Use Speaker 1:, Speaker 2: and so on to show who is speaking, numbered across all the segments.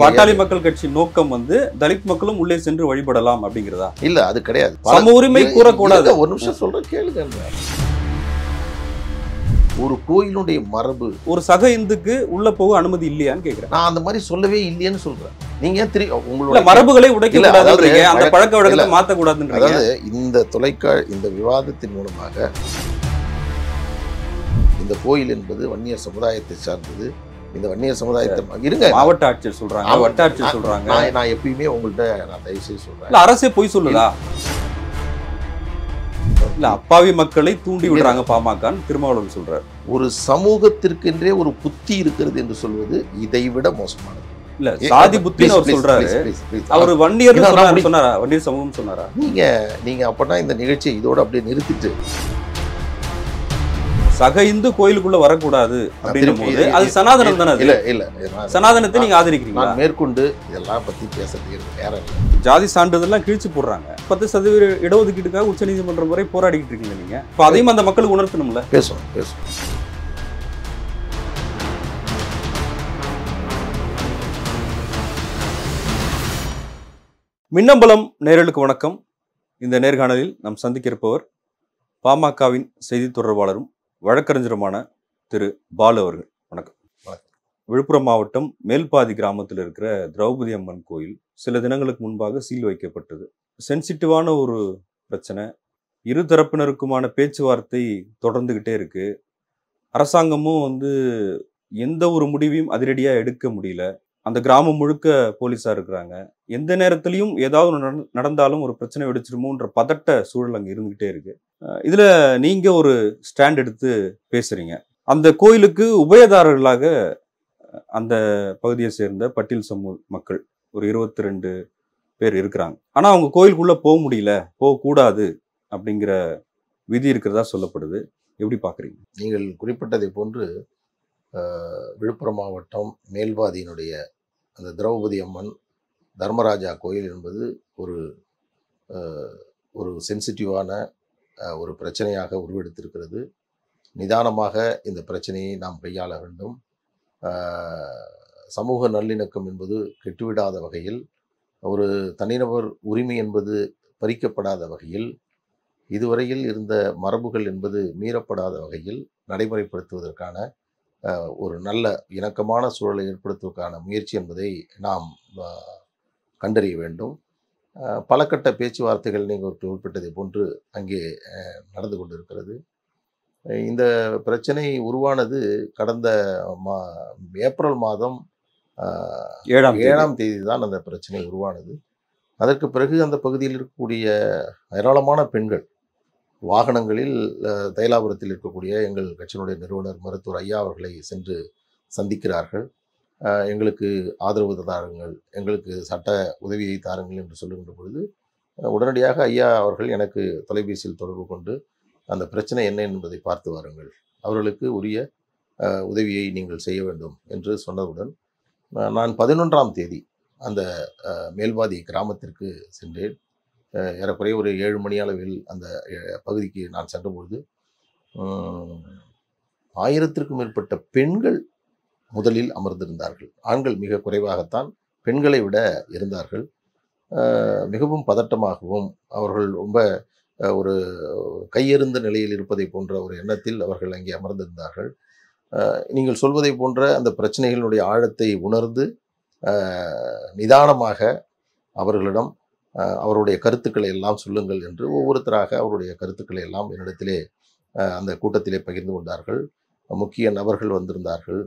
Speaker 1: பாட்டாளி மக்கள் கட்சி நோக்கம் வந்து தலித் மக்களும் உள்ளே சென்று வழிபடலாம் அப்படிங்கிறதா
Speaker 2: இல்ல அது கிடையாது பல-
Speaker 1: சம உரிமை
Speaker 2: இரு-
Speaker 1: கூறக்கூடாது
Speaker 2: இருங்க, ஒரு நிமிஷம் சொல்றேன் கேளுங்க ஒரு கோயிலுடைய மரபு
Speaker 1: ஒரு சக இந்துக்கு உள்ள போக அனுமதி இல்லையான்னு கேக்குறேன்
Speaker 2: நான் அந்த மாதிரி சொல்லவே இல்லையேன்னு சொல்றேன் நீங்க ஏன் திரு
Speaker 1: இல்ல
Speaker 2: உங்களோட
Speaker 1: மரபுகளை உடைக்க
Speaker 2: இல்ல,
Speaker 1: கூடாதுன்றீங்க
Speaker 2: அதாவது
Speaker 1: அந்த
Speaker 2: வழக்க-
Speaker 1: பழக்க வழக்கத்தை
Speaker 2: இல்ல.
Speaker 1: மாத்த கூடாதுன்றீங்க
Speaker 2: அதாவது இந்த தொலைக்கா இந்த விவாதத்தின் மூலமாக இந்த கோயில் என்பது வன்னியர் சமுதாயத்தை சார்ந்தது இந்த வன்னியர் சமுதாயத்தை ம- இருங்க
Speaker 1: மாவட்ட ஆட்சியர் சொல்றாங்க
Speaker 2: ஆமா.
Speaker 1: வட்ட ஆட்சியர் சொல்றாங்க
Speaker 2: நான் நான் எப்பயுமே உங்கள்கிட்ட நான் தயவு செய்து சொல்றேன்
Speaker 1: இல்ல அரசே பொய் சொல்லுதா இல்ல அப்பாவி மக்களை தூண்டி விடுறாங்க பாமகன்னு திருமாவளவன் சொல்றாரு
Speaker 2: ஒரு சமூகத்திற்கென்றே ஒரு புத்தி இருக்கிறது என்று சொல்வது இதை விட மோசமானது
Speaker 1: இல்ல சாதி புத்தின்னு அவர்
Speaker 2: Please,
Speaker 1: சொல்றாரு
Speaker 2: please, please, please.
Speaker 1: அவர் வன்னியர்
Speaker 2: இல்ல, நான்
Speaker 1: சொன்னாரு
Speaker 2: முடி-
Speaker 1: சொன்னாரா வன்னியர் சமூகம் சொன்னாரா
Speaker 2: நீங்க நீங்க அப்பனா இந்த நிகழ்ச்சியை இதோட அப்படியே நிறுத்திட்டு
Speaker 1: சக இந்து கோயிலுக்குள்ள வரக்கூடாது அப்படின்னும்
Speaker 2: திருப்பி
Speaker 1: போது
Speaker 2: இது-
Speaker 1: அது சனாதனம் தானே அது
Speaker 2: இல்ல இல்ல நான்
Speaker 1: சனாதனத்தை நீங்க ஆதரிக்கிறீங்களா
Speaker 2: நான் மேற்கொண்டு இதெல்லாம் பத்தி பேசுறது எனக்கு நேரம் இல்லை.
Speaker 1: ஜாதி சான்றிதழ்லாம் கிழிச்சு போடுறாங்க பத்து சதவீத இடஒதுக்கீட்டுக்காக உச்சநீதிமன்றம் வரை போராடிக்கிட்டு இருக்கீங்க நீங்க இப்ப அதையும் அந்த மக்களுக்கு உணர்த்தணும்ல
Speaker 2: பேசுவோம் பேசுவோம்
Speaker 1: மின்னம்பலம் நேரலுக்கு வணக்கம் இந்த நேர்காணலில் நாம் சந்திக்க இருப்பவர் பாமகவின் செய்தி தொடர்பாளரும் வழக்கறிஞருமான திரு பாலு அவர்கள் வணக்கம்
Speaker 2: வணக்கம்.
Speaker 1: விழுப்புரம் மாவட்டம் மேல்பாதி கிராமத்தில் இருக்கிற திரௌபதி அம்மன் கோயில் சில தினங்களுக்கு முன்பாக சீல் வைக்கப்பட்டது சென்சிட்டிவான ஒரு பிரச்சனை இரு தரப்பினருக்குமான பேச்சுவார்த்தை தொடர்ந்துகிட்டே இருக்கு அரசாங்கமும் வந்து எந்த ஒரு முடிவையும் அதிரடியா எடுக்க முடியல அந்த கிராமம் முழுக்க போலீஸா இருக்கிறாங்க எந்த நேரத்திலையும் ஏதாவது ஒண்ணு நடந்- நடந்தாலும் ஒரு பிரச்சனை வெடிச்சிருமோன்ற பதட்ட சூழல் அங்க இருந்துகிட்டே இருக்கு அஹ் இதுல நீங்க ஒரு ஸ்டாண்ட் எடுத்து பேசுறீங்க அந்த கோயிலுக்கு உபயதாரர்களாக அஹ், அந்த பகுதியை சேர்ந்த பட்டியல் சமூக மக்கள் ஒரு இருபத்தி ரெண்டு பேர் இருக்கிறாங்க ஆனா அவங்க கோயிலுக்குள்ள போக முடியல போகக்கூடாது அப்படிங்கிற விதி இருக்கிறதா சொல்லப்படுது எப்படி பாக்குறீங்க
Speaker 2: நீங்கள் குறிப்பிட்டதை போன்று அஹ், விழுப்புரம் மாவட்டம் மேல்வாதியினுடைய அந்த திரௌபதி அம்மன் தர்மராஜா கோயில் என்பது ஒரு அஹ், ஒரு சென்சிட்டிவான அஹ், ஒரு பிரச்சனையாக உருவெடுத்திருக்கிறது நிதானமாக இந்த பிரச்சனையை நாம் கையாள வேண்டும் அஹ், சமூக நல்லிணக்கம் என்பது கெட்டுவிடாத வகையில் ஒரு தனிநபர் உரிமை என்பது பறிக்கப்படாத வகையில் இதுவரையில் இருந்த மரபுகள் என்பது மீறப்படாத வகையில் நடைமுறைப்படுத்துவதற்கான அஹ், ஒரு நல்ல இணக்கமான சூழலை ஏற்படுத்துவதற்கான முயற்சி என்பதை நாம் அஹ், கண்டறிய வேண்டும் அஹ், பல கட்ட பேச்சுவார்த்தைகள் நீங்கள் குறிப்பிட்டதை போன்று அங்கே அஹ், நடந்து கொண்டிருக்கிறது அஹ், இந்த பிரச்சனை உருவானது கடந்த மா ஏப்ரல் மாதம் அஹ்,
Speaker 1: ஏழாம் தேதி.
Speaker 2: ஏழாம் தேதி தான் அந்த பிரச்சனை உருவானது அதற்கு பிறகு அந்த பகுதியில் இருக்கக்கூடிய ஏராளமான பெண்கள் வாகனங்களில் அஹ், தைலாபுரத்தில் இருக்கக்கூடிய எங்கள் கட்சியினுடைய நிறுவனர் மருத்துவர் ஐயா அவர்களை சென்று சந்திக்கிறார்கள் அஹ், எங்களுக்கு ஆதரவு தாருங்கள் எங்களுக்கு சட்ட உதவியை தாருங்கள் என்று சொல்லுகின்ற பொழுது அஹ், உடனடியாக ஐயா அவர்கள் எனக்கு தொலைபேசியில் தொடர்பு கொண்டு அந்த பிரச்சனை என்ன என்பதை பார்த்து வாருங்கள் அவர்களுக்கு உரிய அஹ், உதவியை நீங்கள் செய்ய வேண்டும் என்று சொன்னதுடன் அஹ், நான் பதினொன்றாம் தேதி அந்த அஹ், மேல்வாதி கிராமத்திற்கு சென்றேன் அஹ், ஏறக்குறைய ஒரு ஏழு மணி அளவில் அந்த அஹ், பகுதிக்கு நான் சென்றபொழுது உம், ஆயிரத்திற்கும் மேற்பட்ட பெண்கள் முதலில் அமர்ந்திருந்தார்கள் ஆண்கள் மிக குறைவாகத்தான் பெண்களை விட இருந்தார்கள் அஹ், மிகவும் பதட்டமாகவும் அவர்கள் ரொம்ப அஹ், ஒரு கையெறிந்த நிலையில் இருப்பதை போன்ற ஒரு எண்ணத்தில் அவர்கள் அங்கே அமர்ந்திருந்தார்கள் அஹ், நீங்கள் சொல்வதை போன்ற அந்த பிரச்சனைகளுடைய ஆழத்தை உணர்ந்து அஹ், நிதானமாக அவர்களிடம் அஹ், அவருடைய கருத்துக்களை எல்லாம் சொல்லுங்கள் என்று ஒவ்வொருத்தராக அவருடைய கருத்துக்களை எல்லாம் என்னிடத்திலே அஹ், அந்த கூட்டத்திலே பகிர்ந்து கொண்டார்கள் முக்கிய நபர்கள் வந்திருந்தார்கள்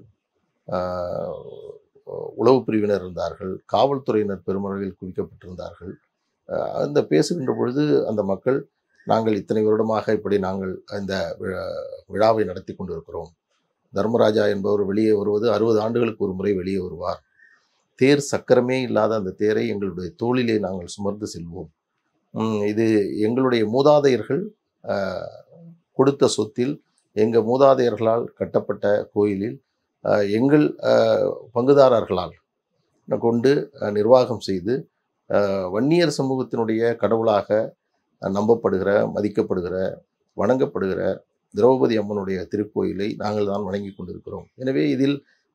Speaker 2: அஹ், உளவு பிரிவினர் இருந்தார்கள் காவல்துறையினர் பெருமளவில் குவிக்கப்பட்டிருந்தார்கள் அஹ், அந்த பேசுகின்ற பொழுது அந்த மக்கள் நாங்கள் இத்தனை வருடமாக இப்படி நாங்கள் இந்த விழா- விழாவை நடத்தி கொண்டிருக்கிறோம் தர்மராஜா என்பவர் வெளியே வருவது அறுபது ஆண்டுகளுக்கு ஒரு முறை வெளியே வருவார் தேர் சக்கரமே இல்லாத அந்த தேரை எங்களுடைய தோளிலே நாங்கள் சுமர்ந்து செல்வோம் உம், இது எங்களுடைய மூதாதையர்கள் ஆஹ், கொடுத்த சொத்தில் எங்கள் மூதாதையர்களால் கட்டப்பட்ட கோயிலில் ஆஹ், எங்கள் ஆஹ், பங்குதாரர்களால் கொண்டு ஆஹ், நிர்வாகம் செய்து ஆஹ், வன்னியர் சமூகத்தினுடைய கடவுளாக ஆஹ், நம்பப்படுகிற மதிக்கப்படுகிற வணங்கப்படுகிற திரௌபதி அம்மனுடைய திருக்கோயிலை நாங்கள் தான் வணங்கி கொண்டிருக்கிறோம் எனவே இதில்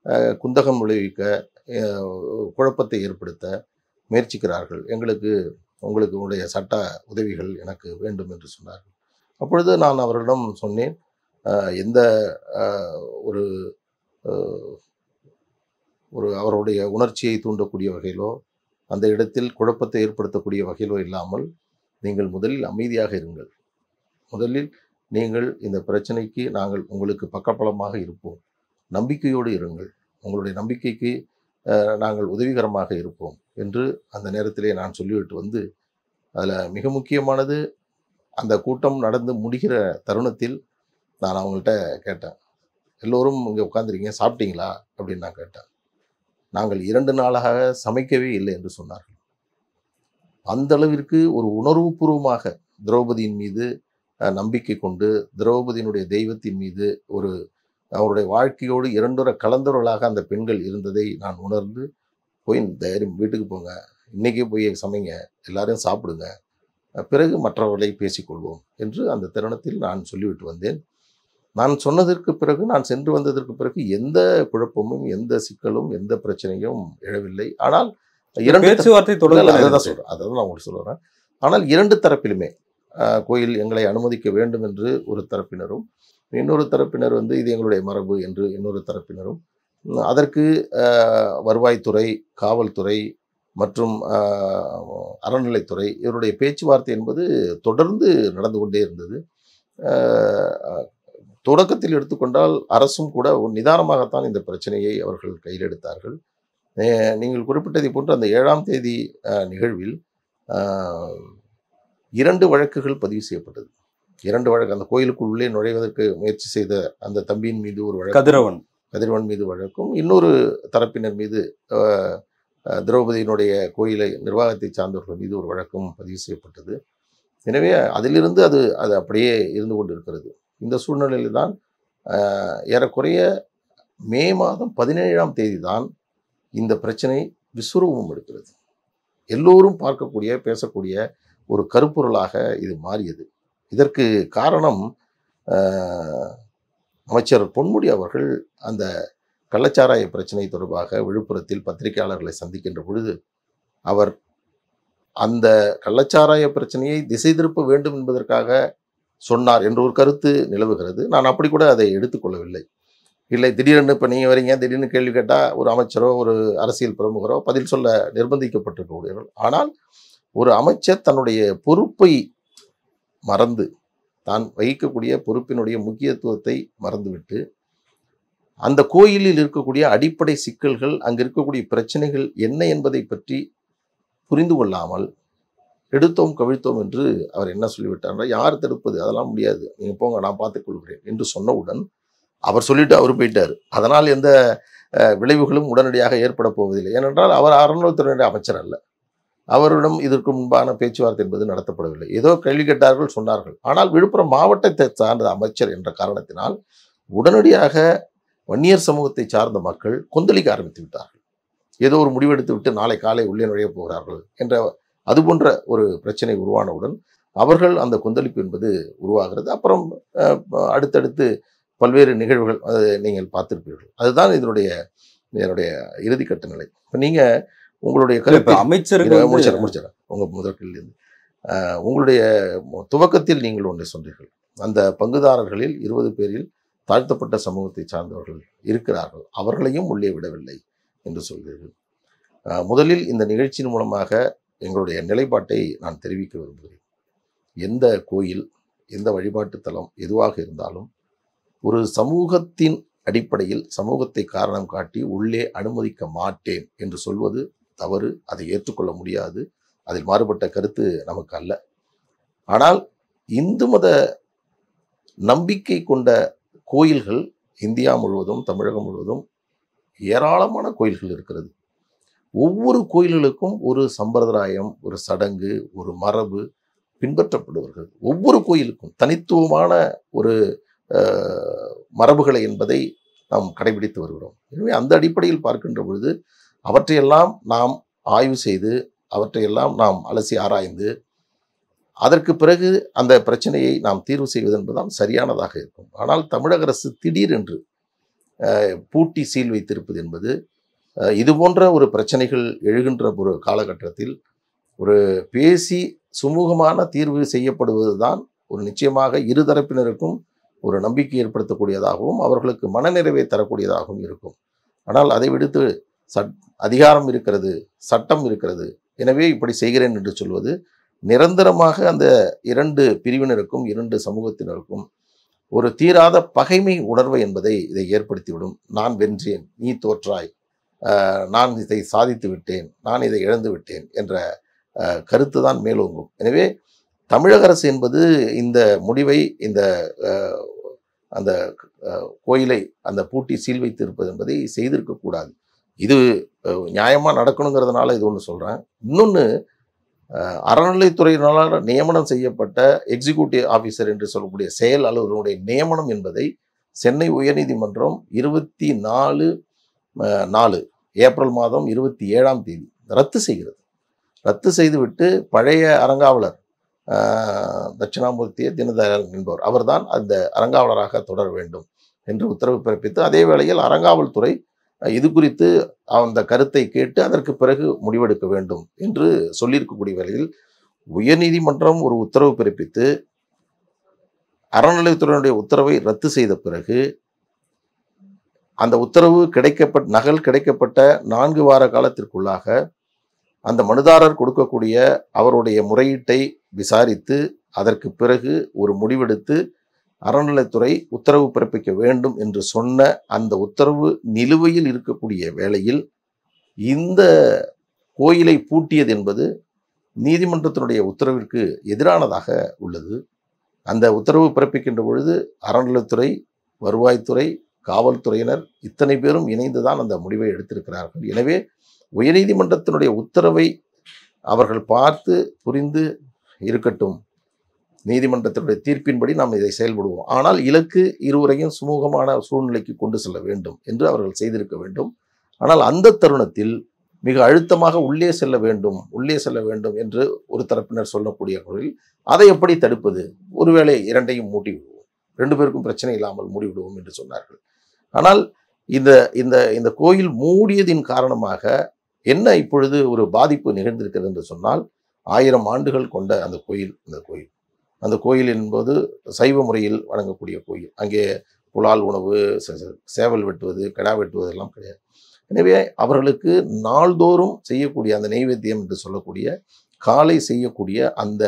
Speaker 2: அஹ், குந்தகம் விளைவிக்க அஹ், குழப்பத்தை ஏற்படுத்த முயற்சிக்கிறார்கள் எங்களுக்கு உங்களுக்கு உடைய சட்ட உதவிகள் எனக்கு வேண்டும் என்று சொன்னார்கள் அப்பொழுது நான் அவர்களிடம் சொன்னேன் அஹ், எந்த அஹ், ஒரு அஹ், ஒரு அவருடைய உணர்ச்சியை தூண்டக்கூடிய வகையிலோ அந்த இடத்தில் குழப்பத்தை ஏற்படுத்தக்கூடிய வகையிலோ இல்லாமல் நீங்கள் முதலில் அமைதியாக இருங்கள் முதலில் நீங்கள் இந்த பிரச்சனைக்கு நாங்கள் உங்களுக்கு பக்கபலமாக இருப்போம் நம்பிக்கையோடு இருங்கள் உங்களுடைய நம்பிக்கைக்கு அஹ், நாங்கள் உதவிகரமாக இருப்போம் என்று அந்த நேரத்திலே நான் சொல்லிவிட்டு வந்து அதில் மிக முக்கியமானது அந்த கூட்டம் நடந்து முடிகிற தருணத்தில் நான் அவங்கள்ட்ட கேட்டேன் எல்லோரும் இங்கே உட்காந்துருக்கீங்க சாப்பிட்டீங்களா அப்படின்னு நான் கேட்டேன் நாங்கள் இரண்டு நாளாக சமைக்கவே இல்லை என்று சொன்னார்கள் அந்த அளவிற்கு ஒரு உணர்வுபூர்வமாக திரௌபதியின் மீது அஹ், நம்பிக்கை கொண்டு திரௌபதியினுடைய தெய்வத்தின் மீது ஒரு அவருடைய வாழ்க்கையோடு இரண்டுற கலந்தவர்களாக அந்த பெண்கள் இருந்ததை நான் உணர்ந்து போய் தைரியம் வீட்டுக்கு போங்க இன்னைக்கே போய் சமைங்க எல்லாரும் சாப்பிடுங்க அஹ், பிறகு மற்றவர்களை பேசிக்கொள்வோம் என்று அந்த தருணத்தில் நான் சொல்லிவிட்டு வந்தேன் நான் சொன்னதற்கு பிறகு நான் சென்று வந்ததற்கு பிறகு எந்த குழப்பமும் எந்த சிக்கலும் எந்த பிரச்சனையும் எழவில்லை ஆனால் இரண்டு
Speaker 1: பேச்சுவார்த்தை
Speaker 2: இல்ல, இல்ல, அதை தான்
Speaker 1: தொடர்ந்து
Speaker 2: சொல்றேன் அதை தான் நான் உங்களுக்கு சொல்ல வரேன் ஆனால் இரண்டு தரப்பிலுமே ஆஹ், கோயில் எங்களை அனுமதிக்க வேண்டும் என்று ஒரு தரப்பினரும் இன்னொரு தரப்பினர் வந்து இது எங்களுடைய மரபு என்று இன்னொரு தரப்பினரும் உம், அதற்கு ஆஹ், வருவாய்த்துறை காவல்துறை மற்றும் ஆஹ், அறநிலைத்துறை இவருடைய பேச்சுவார்த்தை என்பது தொடர்ந்து நடந்து கொண்டே இருந்தது ஆஹ், தொடக்கத்தில் எடுத்துக்கொண்டால் அரசும் கூட ஒரு நிதானமாகத்தான் இந்த பிரச்சனையை அவர்கள் கையில் எடுத்தார்கள் அஹ் நீங்கள் குறிப்பிட்டதை போன்று அந்த ஏழாம் தேதி அஹ், நிகழ்வில் அஹ், இரண்டு வழக்குகள் பதிவு செய்யப்பட்டது இரண்டு வழக்கு அந்த கோயிலுக்குள் உள்ளே நுழைவதற்கு முயற்சி செய்த அந்த தம்பியின் மீது ஒரு வழக்கு
Speaker 1: கதிரவன்
Speaker 2: கதிரவன் மீது வழக்கும் இன்னொரு தரப்பினர் மீது அஹ், அஹ், திரௌபதியினுடைய கோயிலை நிர்வாகத்தை சார்ந்தவர்கள் மீது ஒரு வழக்கும் பதிவு செய்யப்பட்டது எனவே அதிலிருந்து அது அது அப்படியே இருந்து கொண்டிருக்கிறது இந்த சூழ்நிலையில் தான் அஹ், ஏறக்குறைய மே மாதம் பதினேழாம் தேதி தான் இந்த பிரச்சனை விஸ்வரூபம் எடுக்கிறது எல்லோரும் பார்க்கக்கூடிய பேசக்கூடிய ஒரு கருப்பொருளாக இது மாறியது இதற்கு காரணம் அஹ், அமைச்சர் பொன்முடி அவர்கள் அந்த கள்ளச்சாராய பிரச்சனை தொடர்பாக விழுப்புரத்தில் பத்திரிகையாளர்களை சந்திக்கின்ற பொழுது அவர் அந்த கள்ளச்சாராய பிரச்சனையை திசை திருப்ப வேண்டும் என்பதற்காக சொன்னார் என்ற ஒரு கருத்து நிலவுகிறது நான் அப்படி கூட அதை எடுத்துக்கொள்ளவில்லை இல்லை திடீரென்று இப்போ நீங்கள் வரீங்க திடீர்னு கேள்வி கேட்டால் ஒரு அமைச்சரோ ஒரு அரசியல் பிரமுகரோ பதில் சொல்ல நிர்பந்திக்கப்பட்டிருக்கக்கூடியவர்கள் ஆனால் ஒரு அமைச்சர் தன்னுடைய பொறுப்பை மறந்து தான் வகிக்கக்கூடிய பொறுப்பினுடைய முக்கியத்துவத்தை மறந்துவிட்டு அந்த கோயிலில் இருக்கக்கூடிய அடிப்படை சிக்கல்கள் அங்கு இருக்கக்கூடிய பிரச்சனைகள் என்ன என்பதை பற்றி புரிந்து கொள்ளாமல் எடுத்தோம் கவிழ்த்தோம் என்று அவர் என்ன சொல்லிவிட்டார்னா யார் தடுப்பது அதெல்லாம் முடியாது நீங்க போங்க நான் பார்த்துக் கொள்கிறேன் என்று சொன்னவுடன் அவர் சொல்லிட்டு அவர் போயிட்டார் அதனால் எந்த அஹ், விளைவுகளும் உடனடியாக ஏற்பட போவதில்லை ஏனென்றால் அவர் அறநிலையத்துறையுடைய அமைச்சர் அல்ல அவரிடம் இதற்கு முன்பான பேச்சுவார்த்தை என்பது நடத்தப்படவில்லை ஏதோ கேள்வி கேட்டார்கள் சொன்னார்கள் ஆனால் விழுப்புரம் மாவட்டத்தை சார்ந்த அமைச்சர் என்ற காரணத்தினால் உடனடியாக வன்னியர் சமூகத்தை சார்ந்த மக்கள் கொந்தளிக்க ஆரம்பித்து விட்டார்கள் ஏதோ ஒரு முடிவெடுத்து விட்டு நாளை காலை உள்ளே நுழைய போகிறார்கள் என்ற அது போன்ற ஒரு பிரச்சனை உருவானவுடன் அவர்கள் அந்த கொந்தளிப்பு என்பது உருவாகிறது அப்புறம் அஹ், அடுத்தடுத்து பல்வேறு நிகழ்வுகள் அது நீங்கள் பார்த்திருப்பீர்கள் அதுதான் இதனுடைய இதனுடைய இறுதிக்கட்ட நிலை இப்போ நீங்க உங்களுடைய
Speaker 1: இல்ல, இப்ப
Speaker 2: கருத்து
Speaker 1: அமைச்சருக்கு
Speaker 2: இதை
Speaker 1: வந்து-
Speaker 2: முடிச்சிடறேன் முடிச்சிடறேன் உங்க முதற்கிலிருந்து அஹ், உங்களுடைய மு- துவக்கத்தில் நீங்கள் ஒன்றை சொன்னீர்கள் அந்த பங்குதாரர்களில் இருபது பேரில் தாழ்த்தப்பட்ட சமூகத்தை சார்ந்தவர்கள் இருக்கிறார்கள் அவர்களையும் உள்ளே விடவில்லை என்று சொல்கிறீர்கள் அஹ், முதலில் இந்த நிகழ்ச்சியின் மூலமாக எங்களுடைய நிலைப்பாட்டை நான் தெரிவிக்க விரும்புகிறேன் எந்த கோயில் எந்த வழிபாட்டு தலம் எதுவாக இருந்தாலும் ஒரு சமூகத்தின் அடிப்படையில் சமூகத்தை காரணம் காட்டி உள்ளே அனுமதிக்க மாட்டேன் என்று சொல்வது தவறு அதை ஏற்றுக்கொள்ள முடியாது அதில் மாறுபட்ட கருத்து நமக்கு அல்ல ஆனால் இந்து மத நம்பிக்கை கொண்ட கோயில்கள் இந்தியா முழுவதும் தமிழகம் முழுவதும் ஏராளமான கோயில்கள் இருக்கிறது ஒவ்வொரு கோயில்களுக்கும் ஒரு சம்பிரதாயம் ஒரு சடங்கு ஒரு மரபு பின்பற்றப்படுவார்கள் ஒவ்வொரு கோயிலுக்கும் தனித்துவமான ஒரு அஹ், மரபுகளை என்பதை நாம் கடைபிடித்து வருகிறோம் எனவே அந்த அடிப்படையில் பார்க்கின்ற பொழுது அவற்றையெல்லாம் நாம் ஆய்வு செய்து அவற்றையெல்லாம் நாம் அலசி ஆராய்ந்து அதற்கு பிறகு அந்த பிரச்சனையை நாம் தீர்வு செய்வது என்பதுதான் சரியானதாக இருக்கும் ஆனால் தமிழக அரசு திடீரென்று அஹ், பூட்டி சீல் வைத்திருப்பது என்பது அஹ், இது போன்ற ஒரு பிரச்சனைகள் எழுகின்ற ஒரு காலகட்டத்தில் ஒரு பேசி சுமூகமான தீர்வு செய்யப்படுவது தான் ஒரு நிச்சயமாக இருதரப்பினருக்கும் ஒரு நம்பிக்கை ஏற்படுத்தக்கூடியதாகவும் அவர்களுக்கு மனநிறைவை தரக்கூடியதாகவும் இருக்கும் ஆனால் அதை விடுத்து சட் அதிகாரம் இருக்கிறது சட்டம் இருக்கிறது எனவே இப்படி செய்கிறேன் என்று சொல்வது நிரந்தரமாக அந்த இரண்டு பிரிவினருக்கும் இரண்டு சமூகத்தினருக்கும் ஒரு தீராத பகைமை உணர்வு என்பதை இதை ஏற்படுத்திவிடும் நான் வென்றேன் நீ தோற்றாய் ஆஹ் நான் இதை சாதித்து விட்டேன் நான் இதை இழந்து விட்டேன் என்ற ஆஹ் கருத்து தான் மேலோங்கும் எனவே தமிழக அரசு என்பது இந்த முடிவை இந்த ஆஹ், அந்த ஆஹ், கோயிலை அந்த பூட்டி சீல் வைத்து இருப்பது என்பதை செய்திருக்கக்கூடாது இது ஆஹ், நியாயமா நடக்கணுங்கிறதுனால இது ஒன்று சொல்றேன் இன்னொன்று அறநிலைத்துறையினால் நியமனம் செய்யப்பட்ட எக்ஸிக்யூட்டிவ் ஆஃபீஸர் என்று சொல்லக்கூடிய செயல் அலுவலருடைய நியமனம் என்பதை சென்னை உயர்நீதிமன்றம் இருபத்தி நாலு அஹ், நாலு ஏப்ரல் மாதம் இருபத்தி ஏழாம் தேதி ரத்து செய்கிறது ரத்து செய்துவிட்டு பழைய அறங்காவலர் அஹ், தட்சிணாமூர்த்திய தினதயாளன் என்பவர் அவர்தான் அந்த அறங்காவலராக தொடர வேண்டும் என்று உத்தரவு பிறப்பித்து அதே வேளையில் அறங்காவல் துறை அஹ், இது குறித்து அந்த கருத்தை கேட்டு அதற்கு பிறகு முடிவெடுக்க வேண்டும் என்று சொல்லியிருக்கக்கூடிய வேளையில் உயர்நீதிமன்றம் ஒரு உத்தரவு பிறப்பித்து அறநிலையத்துறையினுடைய உத்தரவை ரத்து செய்த பிறகு அந்த உத்தரவு கிடைக்கப்பட்ட நகல் கிடைக்கப்பட்ட நான்கு வார காலத்திற்குள்ளாக அந்த மனுதாரர் கொடுக்கக்கூடிய அவருடைய முறையீட்டை விசாரித்து அதற்கு பிறகு ஒரு முடிவெடுத்து அறநிலைத்துறை உத்தரவு பிறப்பிக்க வேண்டும் என்று சொன்ன அந்த உத்தரவு நிலுவையில் இருக்கக்கூடிய வேளையில் இந்த கோயிலை பூட்டியது என்பது நீதிமன்றத்தினுடைய உத்தரவிற்கு எதிரானதாக உள்ளது அந்த உத்தரவு பிறப்பிக்கின்ற பொழுது அறநிலைத்துறை வருவாய்த்துறை காவல்துறையினர் இத்தனை பேரும் இணைந்து தான் அந்த முடிவை எடுத்திருக்கிறார்கள் எனவே உயர்நீதிமன்றத்தினுடைய உத்தரவை அவர்கள் பார்த்து புரிந்து இருக்கட்டும் நீதிமன்றத்தினுடைய தீர்ப்பின்படி நாம் இதை செயல்படுவோம் ஆனால் இலக்கு இருவரையும் சுமூகமான சூழ்நிலைக்கு கொண்டு செல்ல வேண்டும் என்று அவர்கள் செய்திருக்க வேண்டும் ஆனால் அந்த தருணத்தில் மிக அழுத்தமாக உள்ளே செல்ல வேண்டும் உள்ளே செல்ல வேண்டும் என்று ஒரு தரப்பினர் சொல்லக்கூடிய குரலில் அதை எப்படி தடுப்பது ஒருவேளை இரண்டையும் மூட்டி விடுவோம் ரெண்டு பேருக்கும் பிரச்சனை இல்லாமல் மூடிவிடுவோம் என்று சொன்னார்கள் ஆனால் இந்த இந்த இந்த கோயில் மூடியதின் காரணமாக என்ன இப்பொழுது ஒரு பாதிப்பு நிகழ்ந்திருக்கிறது என்று சொன்னால் ஆயிரம் ஆண்டுகள் கொண்ட அந்த கோயில் அந்த கோயில் அந்த கோயில் என்பது சைவ முறையில் வணங்கக்கூடிய கோயில் அங்கே புலால் உணவு ச- ச- சேவல் வெட்டுவது கிடா வெட்டுவது எல்லாம் கிடையாது எனவே அவர்களுக்கு நாள்தோறும் செய்யக்கூடிய அந்த நெய்வேத்தியம் என்று சொல்லக்கூடிய காலை செய்யக்கூடிய அந்த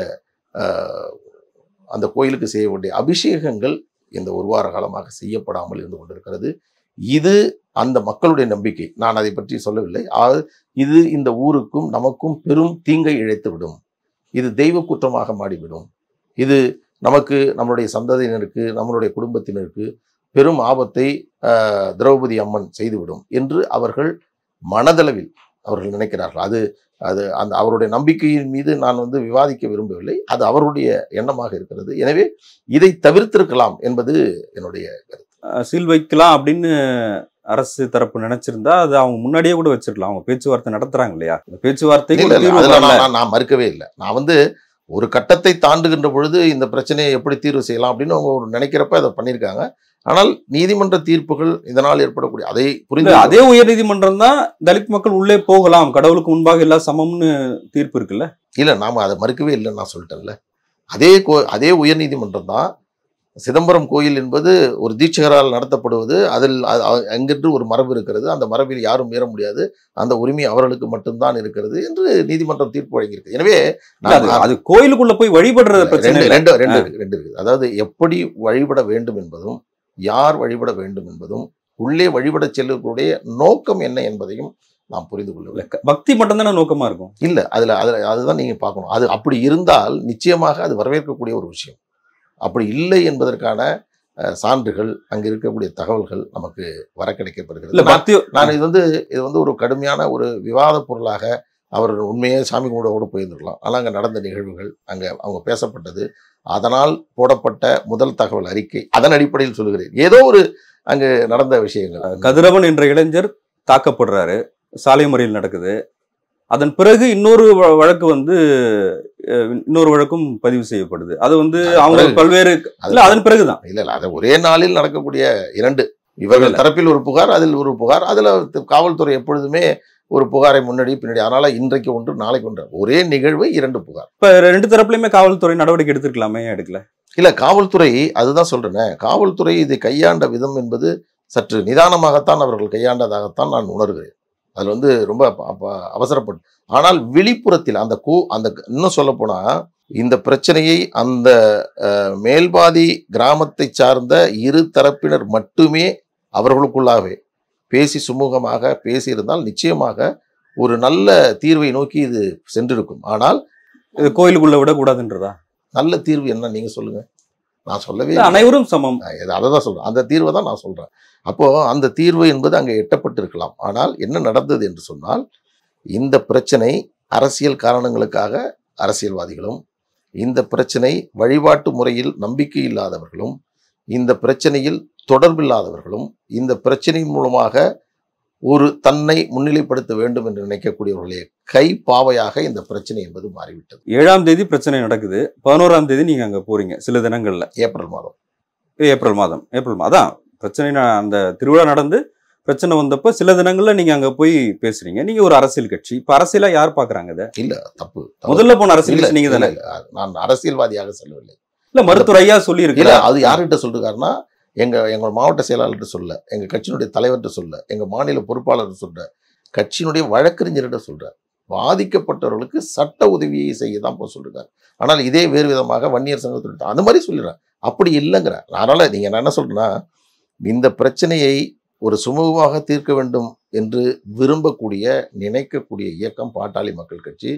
Speaker 2: ஆஹ், அந்த கோயிலுக்கு செய்ய வேண்டிய அபிஷேகங்கள் இந்த ஒரு வார காலமாக செய்யப்படாமல் இருந்து கொண்டிருக்கிறது இது அந்த மக்களுடைய நம்பிக்கை நான் அதை பற்றி சொல்லவில்லை ஆ- இது இந்த ஊருக்கும் நமக்கும் பெரும் தீங்கை இழைத்துவிடும் இது தெய்வ குற்றமாக மாறிவிடும் இது நமக்கு நம்மளுடைய சந்ததியினருக்கு நம்மளுடைய குடும்பத்தினருக்கு பெரும் ஆபத்தை ஆஹ், திரௌபதி அம்மன் செய்துவிடும் என்று அவர்கள் மனதளவில் அவர்கள் நினைக்கிறார்கள் அது அது அந்த அவருடைய நம்பிக்கையின் மீது நான் வந்து விவாதிக்க விரும்பவில்லை அது அவருடைய எண்ணமாக இருக்கிறது எனவே இதை தவிர்த்திருக்கலாம் என்பது என்னுடைய
Speaker 1: அஹ் சீல் வைக்கலாம் அப்படின்னு அரசு தரப்பு நினைச்சிருந்தா அது அவங்க முன்னாடியே கூட வச்சிருக்கலாம் அவங்க பேச்சுவார்த்தை நடத்துறாங்க இல்லையா அந்த பேச்சுவார்த்தைக்கு
Speaker 2: இல்ல,
Speaker 1: ஒரு
Speaker 2: இல்ல,
Speaker 1: தீர்வு
Speaker 2: அதுல
Speaker 1: வரல.
Speaker 2: நான் நான் நான் மறுக்கவே இல்லை நான் வந்து ஒரு கட்டத்தை தாண்டுகின்ற பொழுது இந்த பிரச்சனையை எப்படி தீர்வு செய்யலாம் அப்படின்னு அவங்க ஒரு நினைக்கிறப்ப அதை பண்ணியிருக்காங்க ஆனால் நீதிமன்ற தீர்ப்புகள் இதனால் ஏற்படக்கூடிய அதை புரிந்து
Speaker 1: இல்ல, அதே உயர் நீதிமன்றம் தான் தலித் மக்கள் உள்ளே போகலாம் கடவுளுக்கு முன்பாக எல்லாம் சமம்னு தீர்ப்பு இருக்குல்ல
Speaker 2: இல்லை நாம் அதை மறுக்கவே இல்லைன்னு நான் சொல்லிட்டேன்ல அதே கோ அதே உயர்நீதிமன்றம் தான் சிதம்பரம் கோயில் என்பது ஒரு தீட்சகரால் நடத்தப்படுவது அதில் அ- அ- அங்கென்று ஒரு மரபு இருக்கிறது அந்த மரபில் யாரும் மீற முடியாது அந்த உரிமை அவர்களுக்கு மட்டும்தான் இருக்கிறது என்று நீதிமன்றம் தீர்ப்பு வழங்கியிருக்கு எனவே
Speaker 1: இல்ல, அது
Speaker 2: நான்
Speaker 1: அது கோயிலுக்குள்ள போய் வழிபடுறது பிரச்சனை
Speaker 2: ரெண்டு
Speaker 1: இல்ல.
Speaker 2: ரெண்டு ரெண்டு இருக்கு ரெண்டு இருக்குது அதாவது எப்படி வழிபட வேண்டும் என்பதும் யார் வழிபட வேண்டும் என்பதும் உள்ளே வழிபட செல்லக்கூடிய நோக்கம் என்ன என்பதையும் நாம் புரிந்து கொள்ள வேண்டும்
Speaker 1: இல்ல, க- பக்தி மட்டும் தானே நோக்கமா இருக்கும்
Speaker 2: இல்ல அதுல அதுல அதுதான் நீங்க பார்க்கணும் அது அப்படி இருந்தால் நிச்சயமாக அது வரவேற்கக்கூடிய ஒரு விஷயம் அப்படி இல்லை என்பதற்கான அஹ், சான்றுகள் அங்க இருக்கக்கூடிய தகவல்கள் நமக்கு வர
Speaker 1: இல்ல
Speaker 2: கிடைக்கப்படுகிறது நான்
Speaker 1: பக்தி
Speaker 2: நான் இது வந்து இது வந்து ஒரு கடுமையான ஒரு விவாத பொருளாக அவர் உண்மையே சாமி கூட கூட போயிருந்திருக்கலாம் ஆனால் அங்கே நடந்த நிகழ்வுகள் அங்கே அவங்க பேசப்பட்டது அதனால் போடப்பட்ட முதல் தகவல் அறிக்கை அதன் அடிப்படையில் சொல்லுகிறேன் ஏதோ ஒரு அங்கு நடந்த விஷயங்கள்
Speaker 1: கதிரவன் என்ற இளைஞர் தாக்கப்படுறாரு சாலை முறையில் நடக்குது அதன் பிறகு இன்னொரு வ- வழக்கு வந்து அஹ், இன்னொரு வழக்கும் பதிவு செய்யப்படுது அது வந்து
Speaker 2: அது
Speaker 1: அவங்க
Speaker 2: பிறகு-
Speaker 1: பல்வேறு
Speaker 2: அது-
Speaker 1: இல்ல அதன் பிறகுதான்
Speaker 2: இல்ல இல்ல அது ஒரே நாளில் நடக்கக்கூடிய இரண்டு இவர்கள் தரப்பில் ஒரு புகார் அதில் ஒரு புகார் அதுல காவல்துறை எப்பொழுதுமே ஒரு புகாரை முன்னாடி பின்னாடி அதனால இன்றைக்கு ஒன்று நாளைக்கு ஒன்று ஒரே நிகழ்வு இரண்டு புகார்
Speaker 1: இப்ப ரெண்டு தரப்புலயுமே காவல்துறை நடவடிக்கை எடுத்திருக்கலாமே ஏன் எடுக்கல
Speaker 2: இல்ல காவல்துறை அதுதான் சொல்றேனே காவல்துறை இதை கையாண்ட விதம் என்பது சற்று நிதானமாகத்தான் அவர்கள் கையாண்டதாகத்தான் நான் உணர்கிறேன் அதுல வந்து ரொம்ப அப்ப- அப்ப அவசரப்பட்டு ஆனால் வெளிப்புறத்தில் அந்த கூ அந்த இன்னும் சொல்ல போனா இந்த பிரச்சனையை அந்த அஹ், மேல்பாதி கிராமத்தை சார்ந்த இரு தரப்பினர் மட்டுமே அவர்களுக்குள்ளாகவே பேசி சுமூகமாக பேசியிருந்தால் நிச்சயமாக ஒரு நல்ல தீர்வை நோக்கி இது சென்றிருக்கும் ஆனால்
Speaker 1: இது கோயிலுக்குள்ள விடக்கூடாதுன்றதா
Speaker 2: நல்ல தீர்வு என்ன நீங்க சொல்லுங்க நான் சொல்லவே
Speaker 1: இல்ல, அனைவரும் சமம்
Speaker 2: அதை தான் சொல்றேன் அந்த தீர்வை தான் நான் சொல்றேன் அப்போ அந்த தீர்வு என்பது அங்கே எட்டப்பட்டிருக்கலாம் ஆனால் என்ன நடந்தது என்று சொன்னால் இந்த பிரச்சனை அரசியல் காரணங்களுக்காக அரசியல்வாதிகளும் இந்த பிரச்சனை வழிபாட்டு முறையில் நம்பிக்கை இல்லாதவர்களும் இந்த பிரச்சனையில் தொடர்பில்லாதவர்களும் இந்த பிரச்சனையின் மூலமாக ஒரு தன்னை முன்னிலைப்படுத்த வேண்டும் என்று நினைக்கக்கூடியவர்களுடைய கை பாவையாக இந்த பிரச்சனை என்பது மாறிவிட்டது
Speaker 1: ஏழாம் தேதி பிரச்சனை நடக்குது பதினோராம் தேதி நீங்க அங்க போறீங்க சில தினங்கள்ல
Speaker 2: ஏப்ரல் மாதம்
Speaker 1: ஏப்ரல் மாதம் ஏப்ரல் மாதம் அதான் பிரச்சனை ந- அந்த திருவிழா நடந்து பிரச்சனை வந்தப்ப சில தினங்கள்ல நீங்க அங்க போய் பேசுறீங்க நீங்க ஒரு அரசியல் கட்சி இப்ப அரசியலா யார் பாக்குறாங்க இதை
Speaker 2: இல்ல தப்பு தவறு.
Speaker 1: முதல்ல போன அரசியல்
Speaker 2: இல்ல,
Speaker 1: கட்சி நீங்க தானே
Speaker 2: இல்ல, இல்ல, நான் அரசியல்வாதியாக சொல்லவில்லை
Speaker 1: இல்ல மருத்துவர் ஐயா சொல்லி
Speaker 2: இல்ல
Speaker 1: இருக்கல
Speaker 2: அது யார்கிட்ட சொல்லிருக்காருன்னா எங்க எங்க மாவட்ட செயலாளர்கிட்ட சொல்ல எங்க கட்சியினுடைய தலைவர்கிட்ட சொல்ல எங்க மாநில பொறுப்பாளர் சொல்ற கட்சியினுடைய வழக்கறிஞர்கிட்ட சொல்ற பாதிக்கப்பட்டவர்களுக்கு சட்ட உதவியை செய்ய தான் போக சொல்லிருக்காரு ஆனால் இதே வேறு விதமாக வன்னியர் சங்கத்திட்ட அந்த மாதிரி சொல்லிடுறேன் அப்படி இல்லைங்கிற அதனால நீங்க நான் என்ன சொல்றேன்னா இந்த பிரச்சனையை ஒரு சுமூகமாக தீர்க்க வேண்டும் என்று விரும்பக்கூடிய நினைக்கக்கூடிய இயக்கம் பாட்டாளி மக்கள் கட்சி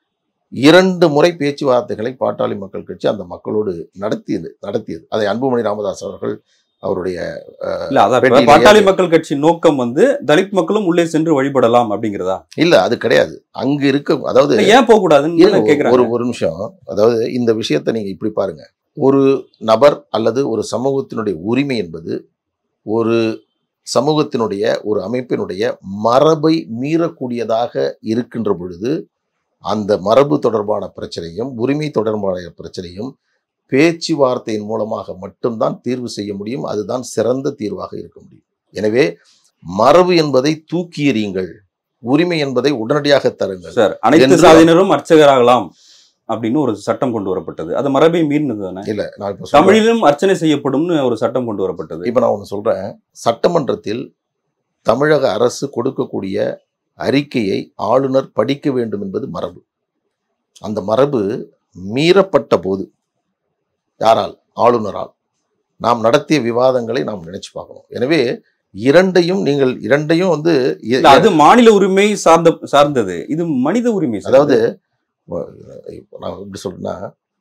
Speaker 2: இரண்டு முறை பேச்சுவார்த்தைகளை பாட்டாளி மக்கள் கட்சி அந்த மக்களோடு நடத்தியது நடத்தியது அதை அன்புமணி ராமதாஸ் அவர்கள் அவருடைய
Speaker 1: இல்ல அதான் இப்ப
Speaker 2: பேட்டியிலேயே
Speaker 1: பாட்டாளி மக்கள் கட்சி நோக்கம் வந்து தலித் மக்களும் உள்ளே சென்று வழிபடலாம் அப்படிங்கிறதா
Speaker 2: இல்ல அது கிடையாது அங்கு இருக்க அதாவது
Speaker 1: இல்ல, ஏன் போக கூடாதுன்னு
Speaker 2: இருங்க, ஒரு
Speaker 1: கேக்குறாங்க
Speaker 2: ஒரு நிமிஷம் அதாவது இந்த விஷயத்தை நீங்க இப்படி பாருங்க ஒரு நபர் அல்லது ஒரு சமூகத்தினுடைய உரிமை என்பது ஒரு சமூகத்தினுடைய ஒரு அமைப்பினுடைய மரபை மீறக்கூடியதாக இருக்கின்ற பொழுது அந்த மரபு தொடர்பான பிரச்சனையும் உரிமை தொடர்பான பிரச்சனையும் பேச்சுவார்த்தையின் மூலமாக மட்டும்தான் தீர்வு செய்ய முடியும் அதுதான் சிறந்த தீர்வாக இருக்க முடியும் எனவே மரபு என்பதை தூக்கி எறியுங்கள் உரிமை என்பதை உடனடியாக தருங்கள்
Speaker 1: சார் அனைத்து
Speaker 2: என்று-
Speaker 1: சாதியினரும் அர்ச்சகராகலாம் அப்படின்னு ஒரு சட்டம் கொண்டு வரப்பட்டது அது மரபை மீறினது தானே
Speaker 2: இல்ல நான் இப்ப சொல்றேன்.
Speaker 1: தமிழிலும் அர்ச்சனை செய்யப்படும்னு ஒரு சட்டம் கொண்டு வரப்பட்டது
Speaker 2: இப்ப நான் ஒண்ணு சொல்றேன் சட்டமன்றத்தில் தமிழக அரசு கொடுக்கக்கூடிய அறிக்கையை ஆளுநர் படிக்க வேண்டும் என்பது மரபு அந்த மரபு மீறப்பட்ட போது யாரால் ஆளுநரால் நாம் நடத்திய விவாதங்களை நாம் நினைச்சு பார்க்கணும் எனவே இரண்டையும் நீங்கள் இரண்டையும் வந்து இ-
Speaker 1: இல்ல, அது மாநில உரிமை சார்ந்த சார்ந்தது இது மனித உரிமை சார்.
Speaker 2: அதாவது வ- இப்ப நான் எப்படி சொல்றேன்னா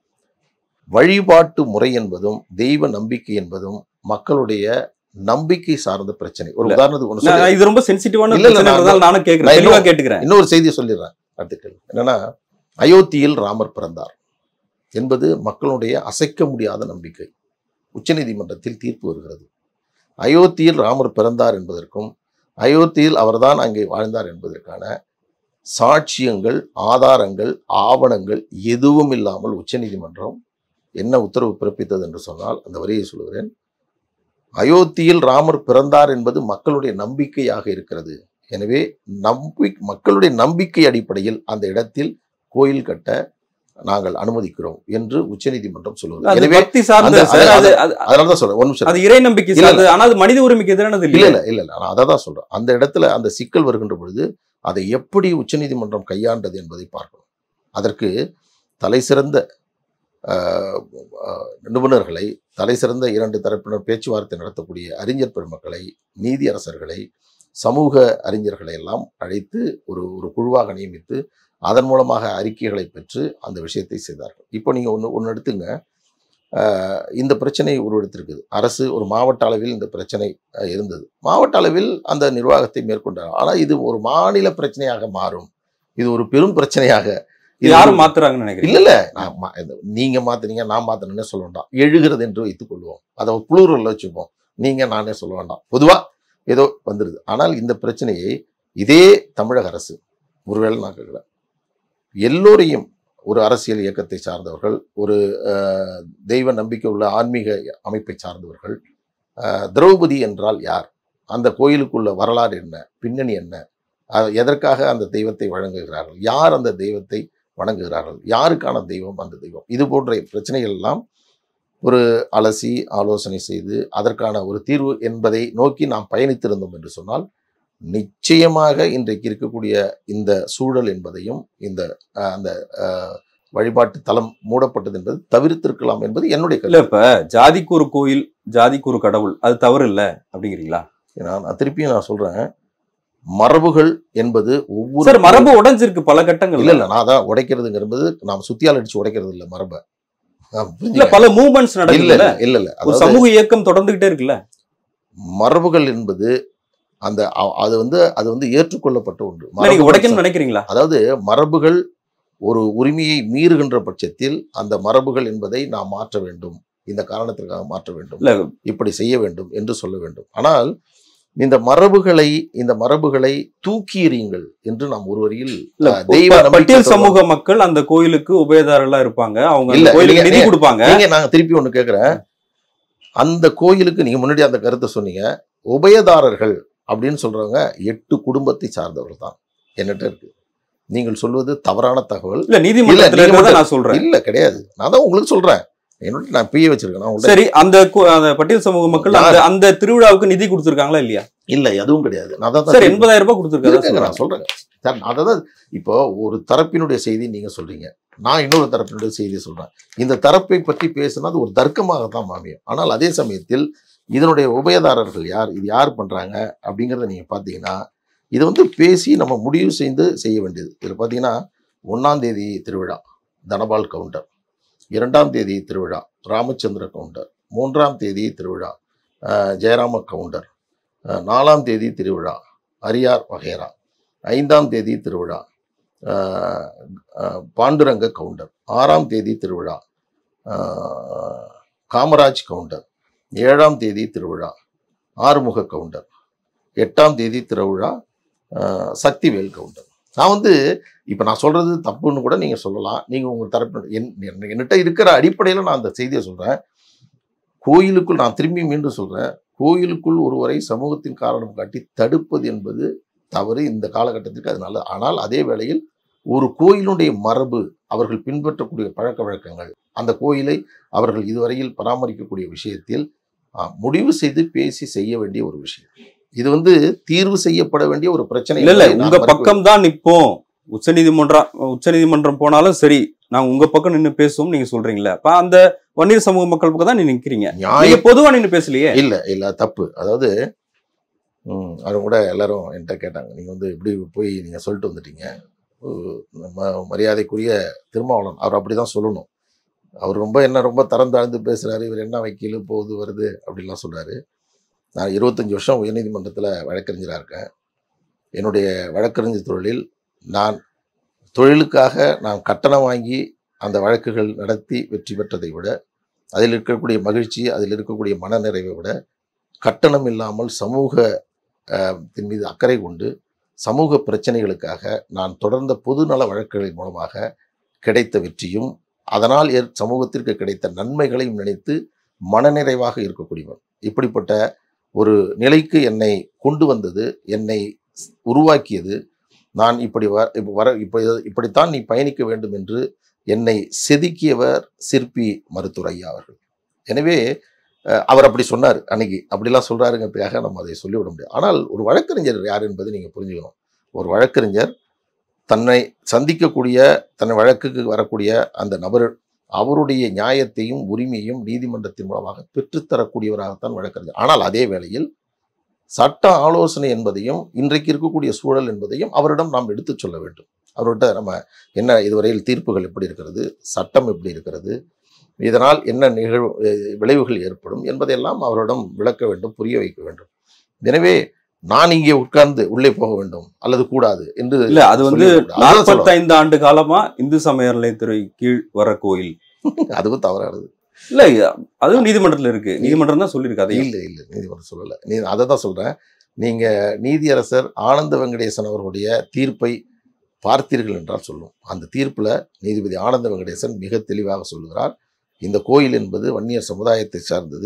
Speaker 2: வழிபாட்டு முறை என்பதும் தெய்வ நம்பிக்கை என்பதும் மக்களுடைய நம்பிக்கை சார்ந்த பிரச்சனை ஒரு
Speaker 1: இல்ல.
Speaker 2: உதாரணத்துக்கு ஒன்று
Speaker 1: நான்
Speaker 2: சொல்லி
Speaker 1: இது ரொம்ப சென்சிட்டிவான
Speaker 2: இல்ல, இல்ல, நான்
Speaker 1: பிரச்சனை நானும் கேட்கிறேன்
Speaker 2: நான்
Speaker 1: தெளிவா
Speaker 2: இன்னும்
Speaker 1: கேட்டுக்கிறேன்
Speaker 2: இன்னொரு செய்தியை சொல்லிடுறேன் அடுத்த கேள்வி என்னன்னா அயோத்தியில் ராமர் பிறந்தார் என்பது மக்களுடைய அசைக்க முடியாத நம்பிக்கை உச்சநீதிமன்றத்தில் தீர்ப்பு வருகிறது அயோத்தியில் ராமர் பிறந்தார் என்பதற்கும் அயோத்தியில் அவர்தான் அங்கே வாழ்ந்தார் என்பதற்கான சாட்சியங்கள் ஆதாரங்கள் ஆவணங்கள் எதுவும் இல்லாமல் உச்சநீதிமன்றம் என்ன உத்தரவு பிறப்பித்தது என்று சொன்னால் அந்த வரியை சொல்லுகிறேன் அயோத்தியில் ராமர் பிறந்தார் என்பது மக்களுடைய நம்பிக்கையாக இருக்கிறது எனவே நம்பி மக்களுடைய நம்பிக்கை அடிப்படையில் அந்த இடத்தில் கோயில் கட்ட நாங்கள் அனுமதிக்கிறோம் என்று உச்சநீதிமன்றம் சொல்லுவது
Speaker 1: அது
Speaker 2: எனவே
Speaker 1: பக்தி சார்ந்த
Speaker 2: அந்த-
Speaker 1: சார் அது
Speaker 2: அது-
Speaker 1: அது-
Speaker 2: அதனால தான் சொல்றேன் ஒரு நிமிஷம்
Speaker 1: அது இறை நம்பிக்கை
Speaker 2: இல்ல,
Speaker 1: சார்ந்தது ஆனா அது மனித உரிமைக்கு எதிரானது
Speaker 2: இல்ல
Speaker 1: இல்ல
Speaker 2: இல்ல இல்ல இல்ல நான் அதை தான் சொல்றேன் அந்த இடத்துல அந்த சிக்கல் வருகின்ற பொழுது அதை எப்படி உச்சநீதிமன்றம் கையாண்டது என்பதை பார்க்கணும் அதற்கு தலை சிறந்த ஆஹ், ஆஹ், நிபுணர்களை தலை சிறந்த இரண்டு தரப்பினர் பேச்சுவார்த்தை நடத்தக்கூடிய அறிஞர் பெருமக்களை நீதியரசர்களை சமூக அறிஞர்களை எல்லாம் அழைத்து ஒரு ஒரு குழுவாக நியமித்து அதன் மூலமாக அறிக்கைகளை பெற்று அந்த விஷயத்தை செய்தார்கள் இப்போ நீங்கள் ஒன்று ஒன்று எடுத்துங்க ஆஹ், இந்த பிரச்சனை உருவெடுத்திருக்குது அரசு ஒரு மாவட்ட அளவில் இந்த பிரச்சனை அஹ், இருந்தது மாவட்ட அளவில் அந்த நிர்வாகத்தை மேற்கொண்டார் ஆனால் இது ஒரு மாநில பிரச்சனையாக மாறும் இது ஒரு பெரும் பிரச்சனையாக இது
Speaker 1: யாரும்
Speaker 2: ஒரு-
Speaker 1: மாத்துறாங்கன்னு நினைக்கிறேன்
Speaker 2: இல்ல இல்ல நான் மா- இந்த நீங்க மாத்துனீங்க நான் மாத்தினேன்னு சொல்ல வேண்டாம் எழுகிறது என்று வைத்துக் கொள்வோம் அதை புளூரில் வச்சுப்போம் நீங்க நானே சொல்ல வேண்டாம் பொதுவா ஏதோ வந்துருது ஆனால் இந்த பிரச்சனையை இதே தமிழக அரசு ஒருவேளை நான் கேட்கிறேன் எல்லோரையும் ஒரு அரசியல் இயக்கத்தை சார்ந்தவர்கள் ஒரு அஹ், தெய்வ நம்பிக்கை உள்ள ஆன்மீக அமைப்பை சார்ந்தவர்கள் அஹ், திரௌபதி என்றால் யார் அந்த கோயிலுக்குள்ள வரலாறு என்ன பின்னணி என்ன அது எதற்காக அந்த தெய்வத்தை வழங்குகிறார்கள் யார் அந்த தெய்வத்தை வணங்குகிறார்கள் யாருக்கான தெய்வம் அந்த தெய்வம் இது போன்ற பிரச்சனைகள் எல்லாம் ஒரு அலசி ஆலோசனை செய்து அதற்கான ஒரு தீர்வு என்பதை நோக்கி நாம் பயணித்திருந்தோம் என்று சொன்னால் நிச்சயமாக இன்றைக்கு இருக்கக்கூடிய இந்த சூழல் என்பதையும் இந்த அஹ், அந்த அஹ், வழிபாட்டு தலம் மூடப்பட்டது என்பது தவிர்த்திருக்கலாம் என்பது என்னுடைய
Speaker 1: இல்ல
Speaker 2: கருத்து
Speaker 1: இப்ப ஜாதிக்கு ஒரு கோயில் ஜாதிக்கு ஒரு கடவுள் அது தவறு இல்ல அப்படிங்கிறீங்களா
Speaker 2: நான் நான் திருப்பியும் நான் சொல்றேன் மரபுகள் என்பது ஒவ்வொரு
Speaker 1: சார் மரபு உடைஞ்சிருக்கு பல கட்டங்கள்
Speaker 2: இல்ல இல்ல நான் தான் உடைக்கிறதுங்கிறது நாம் சுத்தியால் அடிச்சு உடைக்கிறது இல்ல மரபை நான்
Speaker 1: இல்ல
Speaker 2: புரிஞ்சுக்க.
Speaker 1: பல மூவ்மெண்ட்ஸ்
Speaker 2: இல்ல
Speaker 1: நடக்குதுல்ல
Speaker 2: இல்ல இல்ல இல்ல
Speaker 1: ஒரு
Speaker 2: அதாவது
Speaker 1: சமூக இயக்கம் தொடர்ந்துகிட்டே இருக்குல்ல
Speaker 2: மரபுகள் என்பது அந்த அ- அது வந்து அது வந்து ஏற்றுக்கொள்ளப்பட்ட ஒன்று
Speaker 1: இல்ல நீங்க
Speaker 2: மரபுகள்
Speaker 1: உடைக்கணும்னு நினைக்கிறீங்களா
Speaker 2: அதாவது மரபுகள் ஒரு உரிமையை மீறுகின்ற பட்சத்தில் அந்த மரபுகள் என்பதை நாம் மாற்ற வேண்டும் இந்த காரணத்திற்காக மாற்ற வேண்டும்
Speaker 1: இல்ல.
Speaker 2: இப்படி செய்ய வேண்டும் என்று சொல்ல வேண்டும் ஆனால் இந்த மரபுகளை இந்த மரபுகளை தூக்கி எறியுங்கள் என்று நாம் ஒரு வரியில்
Speaker 1: இல்ல
Speaker 2: அஹ், தெய்வ
Speaker 1: ப-
Speaker 2: நம்பிக்கை
Speaker 1: பட்டியல்
Speaker 2: சொல்றோம்.
Speaker 1: சமூக மக்கள் அந்த கோயிலுக்கு உபயதாரர்களா இருப்பாங்க அவங்க அந்த
Speaker 2: இல்ல,
Speaker 1: கோயிலுக்கு
Speaker 2: நீங்க-
Speaker 1: நிதி கொடுப்பாங்க
Speaker 2: நீங்க நாங்க திருப்பி ஒண்ணு கேக்குறேன் அந்த கோயிலுக்கு நீங்க முன்னாடி அந்த கருத்தை சொன்னீங்க உபயதாரர்கள் அப்படின்னு சொல்றவங்க எட்டு குடும்பத்தை சார்ந்தவர்கள் தான் என்னட்ட இருக்கு நீங்கள் சொல்வது தவறான தகவல்
Speaker 1: இல்ல நீதிமன்றத்துல
Speaker 2: நீங்க
Speaker 1: இருக்கிறத
Speaker 2: மட்டும்-
Speaker 1: நான் சொல்றேன்
Speaker 2: இல்ல கிடையாது நான் தான் உங்களுக்கு சொல்றேன் என்னோட நான் பிஏ வச்சிருக்கேன் நான் உங்கள்ட்ட-
Speaker 1: சரி அந்த கு- அந்த பட்டியல் சமூக மக்கள் அந்த அந்த திருவிழாவுக்கு நிதி கொடுத்திருக்காங்களா இல்லையா
Speaker 2: இல்ல எதுவும் கிடையாது நான் தான்
Speaker 1: சார் எண்பதாயிரம் ரூபாய் கொடுத்திருக்காங்க
Speaker 2: இருக்குங்க, நான் சொல்றேன் சார் அதான் இப்போ ஒரு தரப்பினுடைய செய்தி நீங்க சொல்றீங்க நான் இன்னொரு தரப்பினுடைய செய்தி சொல்றேன் இந்த தரப்பை பற்றி பேசினா அது ஒரு தர்க்கமாகத்தான் மாமியும் ஆனால் அதே சமயத்தில் இதனுடைய உபயதாரர்கள் யார் இது யார் பண்றாங்க அப்படிங்கிறத நீங்க பார்த்தீங்கன்னா இது வந்து பேசி நம்ம முடிவு செய்து செய்ய வேண்டியது இதில் பார்த்தீங்கன்னா ஒன்றாம் தேதி திருவிழா தனபால் கவுண்டர் இரண்டாம் தேதி திருவிழா ராமச்சந்திர கவுண்டர் மூன்றாம் தேதி திருவிழா அஹ், ஜெயராம கவுண்டர் அஹ், நாலாம் தேதி திருவிழா அரியார் வகைரா ஐந்தாம் தேதி திருவிழா அஹ், அஹ், பாண்டுரங்க கவுண்டர் ஆறாம் தேதி திருவிழா அஹ், காமராஜ் கவுண்டர் ஏழாம் தேதி திருவிழா ஆறுமுக கவுண்டர் எட்டாம் தேதி திருவிழா அஹ், சக்திவேல் கவுண்டர் நான் வந்து இப்போ நான் சொல்றது தப்புன்னு கூட நீங்கள் சொல்லலாம் நீங்கள் உங்கள் தரப்பு என் என்- என்கிட்ட இருக்கிற அடிப்படையில் நான் அந்த செய்தியை சொல்கிறேன் கோயிலுக்குள் நான் திரும்பி மீண்டும் சொல்கிறேன் கோயிலுக்குள் ஒருவரை சமூகத்தின் காரணம் காட்டி தடுப்பது என்பது தவறு இந்த காலகட்டத்திற்கு அது நல்லது ஆனால் அதே வேளையில் ஒரு கோயிலுடைய மரபு அவர்கள் பின்பற்றக்கூடிய பழக்க வழக்கங்கள் அந்த கோயிலை அவர்கள் இதுவரையில் பராமரிக்கக்கூடிய விஷயத்தில் ஆ, முடிவு செய்து பேசி செய்ய வேண்டிய ஒரு விஷயம் இது வந்து தீர்வு செய்யப்பட வேண்டிய ஒரு பிரச்சனை
Speaker 1: இல்ல இல்ல
Speaker 2: என்பதை நான்
Speaker 1: உங்க
Speaker 2: மறுக்கவில்லை.
Speaker 1: பக்கம் தான் நிப்போம் உச்சநீதிமன்றம் உச்சநீதிமன்றம் போனாலும் சரி நாங்க உங்க பக்கம் நின்னு பேசுவோம் நீங்க சொல்றீங்களா அப்ப அந்த வன்னியர் சமூக மக்கள் பக்கம் தான் நீங்க நிக்கிறீங்க
Speaker 2: நியாயம்
Speaker 1: நீங்க பொதுவா நின்னு பேசலையே
Speaker 2: இல்ல இல்ல தப்பு அதாவது ம், அது கூட எல்லாரும் என்கிட்ட கேட்டாங்க நீங்க வந்து இப்படி போய் நீங்க சொல்லிட்டு வந்துட்டீங்க உ- ம- மரியாதைக்குரிய திருமாவளவன் அவர் அப்படிதான் சொல்லணும் அவர் ரொம்ப என்ன ரொம்ப தரம் தாழ்ந்து பேசுறாரு இவர் என்ன வக்கீல் போகுது வருது அப்படிலாம் சொல்றாரு நான் இருபத்தஞ்சி வருஷம் உயர்நீதிமன்றத்தில் வழக்கறிஞராக இருக்கேன் என்னுடைய வழக்கறிஞர் தொழிலில் நான் தொழிலுக்காக நான் கட்டணம் வாங்கி அந்த வழக்குகள் நடத்தி வெற்றி பெற்றதை விட அதில் இருக்கக்கூடிய மகிழ்ச்சி அதில் இருக்கக்கூடிய மனநிறைவை விட கட்டணம் இல்லாமல் சமூக அஹ், தின் மீது அக்கறை கொண்டு சமூக பிரச்சனைகளுக்காக நான் தொடர்ந்த பொதுநல வழக்குகளின் மூலமாக கிடைத்த வெற்றியும் அதனால் ஏற் சமூகத்திற்கு கிடைத்த நன்மைகளையும் நினைத்து மனநிறைவாக இருக்கக்கூடியவன் இப்படிப்பட்ட ஒரு நிலைக்கு என்னை கொண்டு வந்தது என்னை உருவாக்கியது நான் இப்படி வ இப்ப வர இப்ப இப்படித்தான் நீ பயணிக்க வேண்டும் என்று என்னை செதுக்கியவர் சிற்பி மருத்துவர் ஐயா அவர்கள் எனவே அஹ், அவர் அப்படி சொன்னார் அன்னைக்கு அப்படிலாம் சொல்றாருங்கிறதுக்காக நம்ம அதை சொல்லிவிட முடியாது ஆனால் ஒரு வழக்கறிஞர் யார் என்பதை நீங்க புரிஞ்சுக்கணும் ஒரு வழக்கறிஞர் தன்னை சந்திக்கக்கூடிய தன் வழக்குக்கு வரக்கூடிய அந்த நபர் அவருடைய நியாயத்தையும் உரிமையும் நீதிமன்றத்தின் மூலமாக பெற்றுத்தரக்கூடியவராகத்தான் வழக்கறிஞர் ஆனால் அதே வேளையில் சட்ட ஆலோசனை என்பதையும் இன்றைக்கு இருக்கக்கூடிய சூழல் என்பதையும் அவரிடம் நாம் எடுத்துச் சொல்ல வேண்டும் அவர்கிட்ட நம்ம என்ன இதுவரையில் தீர்ப்புகள் எப்படி இருக்கிறது சட்டம் எப்படி இருக்கிறது இதனால் என்ன நிகழ்வு அஹ் விளைவுகள் ஏற்படும் என்பதையெல்லாம் அவரிடம் விளக்க வேண்டும் புரிய வைக்க வேண்டும் எனவே நான் இங்கே உட்கார்ந்து உள்ளே போக வேண்டும் அல்லது கூடாது என்று
Speaker 1: இல்ல அது வந்து
Speaker 2: சொல்லிவிடக்கூடாது. அதுதான் சொல்றேன்.
Speaker 1: நாற்பத்தைந்து ஆண்டு காலமா இந்து சமய நிலையத்துறை கீழ் வர கோயில்
Speaker 2: அதுவும் தவறானது
Speaker 1: இல்ல அதுவும் நீதிமன்றத்துல இருக்கு நீதிமன்றம் தான் சொல்லியிருக்கு அதையும்
Speaker 2: இல்லை இல்லை நீதிமன்றம் சொல்லலை நீ அதை தான் சொல்கிறேன் நீங்கள் நீதியரசர் ஆனந்த வெங்கடேசன் அவர்களுடைய தீர்ப்பை பார்த்தீர்கள் என்றால் சொல்லும் அந்த தீர்ப்பில் நீதிபதி ஆனந்த வெங்கடேசன் மிக தெளிவாக சொல்லுகிறார் இந்த கோயில் என்பது வன்னியர் சமுதாயத்தை சார்ந்தது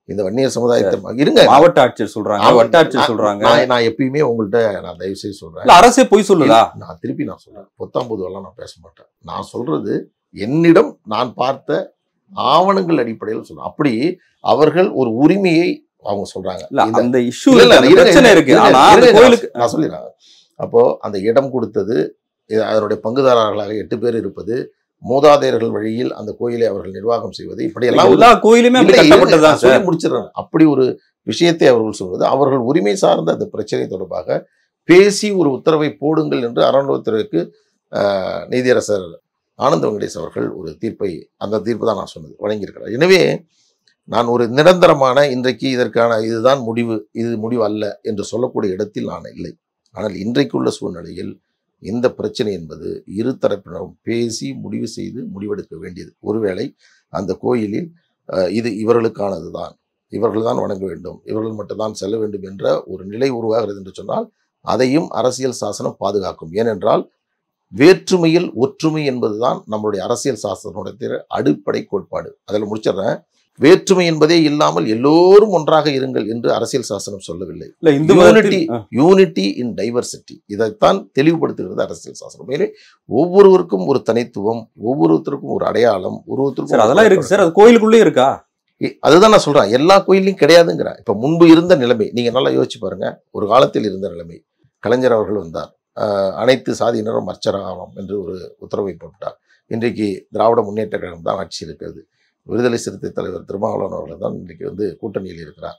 Speaker 2: இந்த வன்னியர் சமுதாயத்தை இருங்க
Speaker 1: மாவட்ட ஆட்சியர் சொல்றாங்க
Speaker 2: ஆமா,
Speaker 1: வட்டாட்சியர்
Speaker 2: நான்-
Speaker 1: சொல்றாங்க
Speaker 2: நான் நான் எப்பயுமே உங்கள்கிட்ட நான் தயவு செய்து சொல்றேன்
Speaker 1: இல்ல அரசே பொய் சொல்லுதா
Speaker 2: நான் திருப்பி நான் சொல்றேன் பொத்தாம் பொதுவெல்லாம் நான் பேச மாட்டேன் நான் சொல்றது என்னிடம் நான் பார்த்த ஆவணங்கள் அடிப்படையில் சொல்றேன் அப்படி அவர்கள் ஒரு உரிமையை அவங்க சொல்றாங்க
Speaker 1: இல்ல
Speaker 2: இந்த-
Speaker 1: அந்த இஷ்யூ
Speaker 2: இல்ல, இல்ல, இருங்க,
Speaker 1: பிரச்சனை
Speaker 2: இருங்க,
Speaker 1: இருக்கு
Speaker 2: இருங்க,
Speaker 1: ஆனா அந்த
Speaker 2: இருங்க,
Speaker 1: கோயிலுக்கு
Speaker 2: நான் சொல்லிடுறேன் அப்போ அந்த இடம் கொடுத்தது இது- அதனுடைய பங்குதாரர்களாக எட்டு பேர் இருப்பது மூதாதையர்கள் வழியில் அந்த கோயிலை அவர்கள் நிர்வாகம் செய்வது இப்படி எல்லாம் ஒரு-
Speaker 1: எல்லா கோயிலுமே அப்படி
Speaker 2: இல்லை, இருங்க,
Speaker 1: கட்டப்பட்டதுதான்
Speaker 2: நான் சொல்லி
Speaker 1: சார்
Speaker 2: முடிச்சிடுறேன் அப்படி ஒரு விஷயத்தை அவர்கள் சொல்வது அவர்கள் உரிமை சார்ந்த அந்த பிரச்சனை தொடர்பாக பேசி ஒரு உத்தரவை போடுங்கள் என்று அறநிலையத்துறைக்கு ஆஹ், நீதியரசர் ஆனந்த வெங்கடேஷ் அவர்கள் ஒரு தீர்ப்பை அந்த தீர்ப்பு தான் நான் சொன்னது வழங்கியிருக்கிறார் எனவே நான் ஒரு நிரந்தரமான இன்றைக்கு இதற்கான இதுதான் முடிவு இது முடிவு அல்ல என்று சொல்லக்கூடிய இடத்தில் நான் இல்லை ஆனால் இன்றைக்குள்ள சூழ்நிலையில் இந்த பிரச்சனை என்பது இரு தரப்பினரும் பேசி முடிவு செய்து முடிவெடுக்க வேண்டியது ஒருவேளை அந்த கோயிலில் அஹ், இது இவர்களுக்கானது தான் இவர்கள் தான் வணங்க வேண்டும் இவர்கள் மட்டும்தான் செல்ல வேண்டும் என்ற ஒரு நிலை உருவாகிறது என்று சொன்னால் அதையும் அரசியல் சாசனம் பாதுகாக்கும் ஏனென்றால் வேற்றுமையில் ஒற்றுமை என்பதுதான் நம்மளுடைய அரசியல் சாசனத்துடைய அடிப்படை கோட்பாடு அதில் முடிச்சிடுறேன் வேற்றுமை என்பதே இல்லாமல் எல்லோரும் ஒன்றாக இருங்கள் என்று அரசியல் சாசனம் சொல்லவில்லை
Speaker 1: இல்ல இந்து
Speaker 2: Unity.
Speaker 1: மதத்தில் ஆ,
Speaker 2: யூனிட்டி இன் டைவர்சிட்டி இதைத்தான் தெளிவுபடுத்துகிறது அரசியல் சாசனம் எனவே ஒவ்வொருவருக்கும் ஒரு தனித்துவம் ஒவ்வொருத்தருக்கும் ஒரு அடையாளம் ஒருவருத்தருக்கும்
Speaker 1: சார்
Speaker 2: ஒரு
Speaker 1: அதெல்லாம் இருக்கு சார் அது கோயிலுக்குள்ளே இருக்கா
Speaker 2: இ- அதுதான் நான் சொல்றேன் எல்லா கோயிலையும் கிடையாதுங்கிறேன் இப்ப முன்பு இருந்த நிலைமை நீங்க நல்லா யோசிச்சு பாருங்க ஒரு காலத்தில் இருந்த நிலைமை கலைஞர் அவர்கள் வந்தார் ஆஹ் அனைத்து சாதியினரும் அர்ச்சராகலாம் என்று ஒரு உத்தரவை போட்டார் இன்றைக்கு திராவிட முன்னேற்ற கழகம் தான் ஆட்சி இருக்கிறது விடுதலை சிறுத்தை தலைவர் திருமாவளவன் அவர்கள் தான் இன்றைக்கு வந்து கூட்டணியில் இருக்கிறார்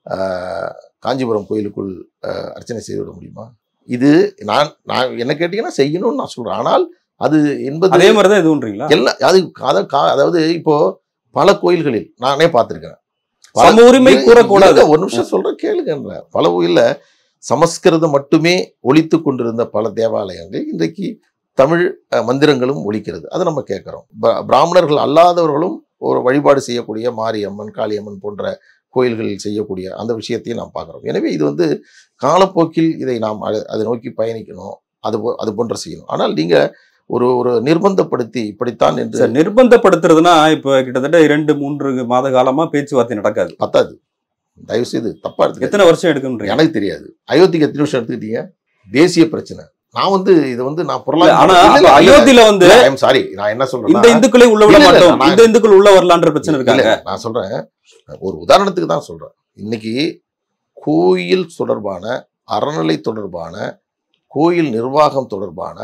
Speaker 2: ஆஹ் காஞ்சிபுரம் கோயிலுக்குள் ஆஹ் அர்ச்சனை செய்துவிட முடியுமா இது நான் நான் என்ன கேட்டீங்கன்னா செய்யணும்னு நான் சொல்றேன் ஆனால் அது என்பது
Speaker 1: அதே மாதிரிதான் இதுன்றீங்களா
Speaker 2: எல்லாம் அது அத- கா- அதாவது இப்போ பல கோயில்களில் நானே பார்த்திருக்கேன் பல-
Speaker 1: சம உரிமை
Speaker 2: இரு-
Speaker 1: கூறக்கூடாது
Speaker 2: இருங்க, ஒரு நிமிஷம் சொல்றேன் கேளுங்க பல கோயில்ல சமஸ்கிருதம் மட்டுமே ஒலித்து கொண்டிருந்த பல தேவாலயங்கள் இன்றைக்கு தமிழ் அஹ், மந்திரங்களும் ஒலிக்கிறது அதை நம்ம கேட்கிறோம் ப- பிராமணர்கள் அல்லாதவர்களும் ஒரு வழிபாடு செய்யக்கூடிய மாரியம்மன் காளியம்மன் போன்ற கோயில்களில் செய்யக்கூடிய அந்த விஷயத்தையும் நாம் பார்க்கிறோம் எனவே இது வந்து காலப்போக்கில் இதை நாம் அ- அதை நோக்கி பயணிக்கணும் அது போ அது போன்ற செய்யணும் ஆனால் நீங்க ஒரு ஒரு நிர்பந்தப்படுத்தி இப்படித்தான் என்று
Speaker 1: சார் நிர்பந்தப்படுத்துறதுனா இப்ப கிட்டத்தட்ட இரண்டு மூன்று மாத காலமா பேச்சுவார்த்தை நடக்காது
Speaker 2: பத்தாது தயவு செய்து தப்பா எடுத்துக்க
Speaker 1: எத்தனை வருஷம் எடுக்குன்றீங்க
Speaker 2: எனக்கு தெரியாது அயோத்திக்கு எத்தனை வருஷம் எடுத்துக்கிட்டீங்க தேசிய பிரச்சனை நான் வந்து இது வந்து நான்
Speaker 1: இல்ல, ஆனா அப்ப அயோத்தியில வந்து
Speaker 2: சாரி நான் என்ன
Speaker 1: இந்த
Speaker 2: சொல்றேன்
Speaker 1: இந்துக்களை உள்ள விட
Speaker 2: இல்ல, இல்ல,
Speaker 1: மாட்டோம்
Speaker 2: நான்
Speaker 1: இந்த இந்துக்கள் உள்ள வரலான்ற பிரச்சனை இருக்காங்க
Speaker 2: நான் சொல்றேன் ஒரு உதாரணத்துக்கு தான் சொல்றேன் இன்னைக்கு கோயில் தொடர்பான அறநிலை தொடர்பான கோயில் நிர்வாகம் தொடர்பான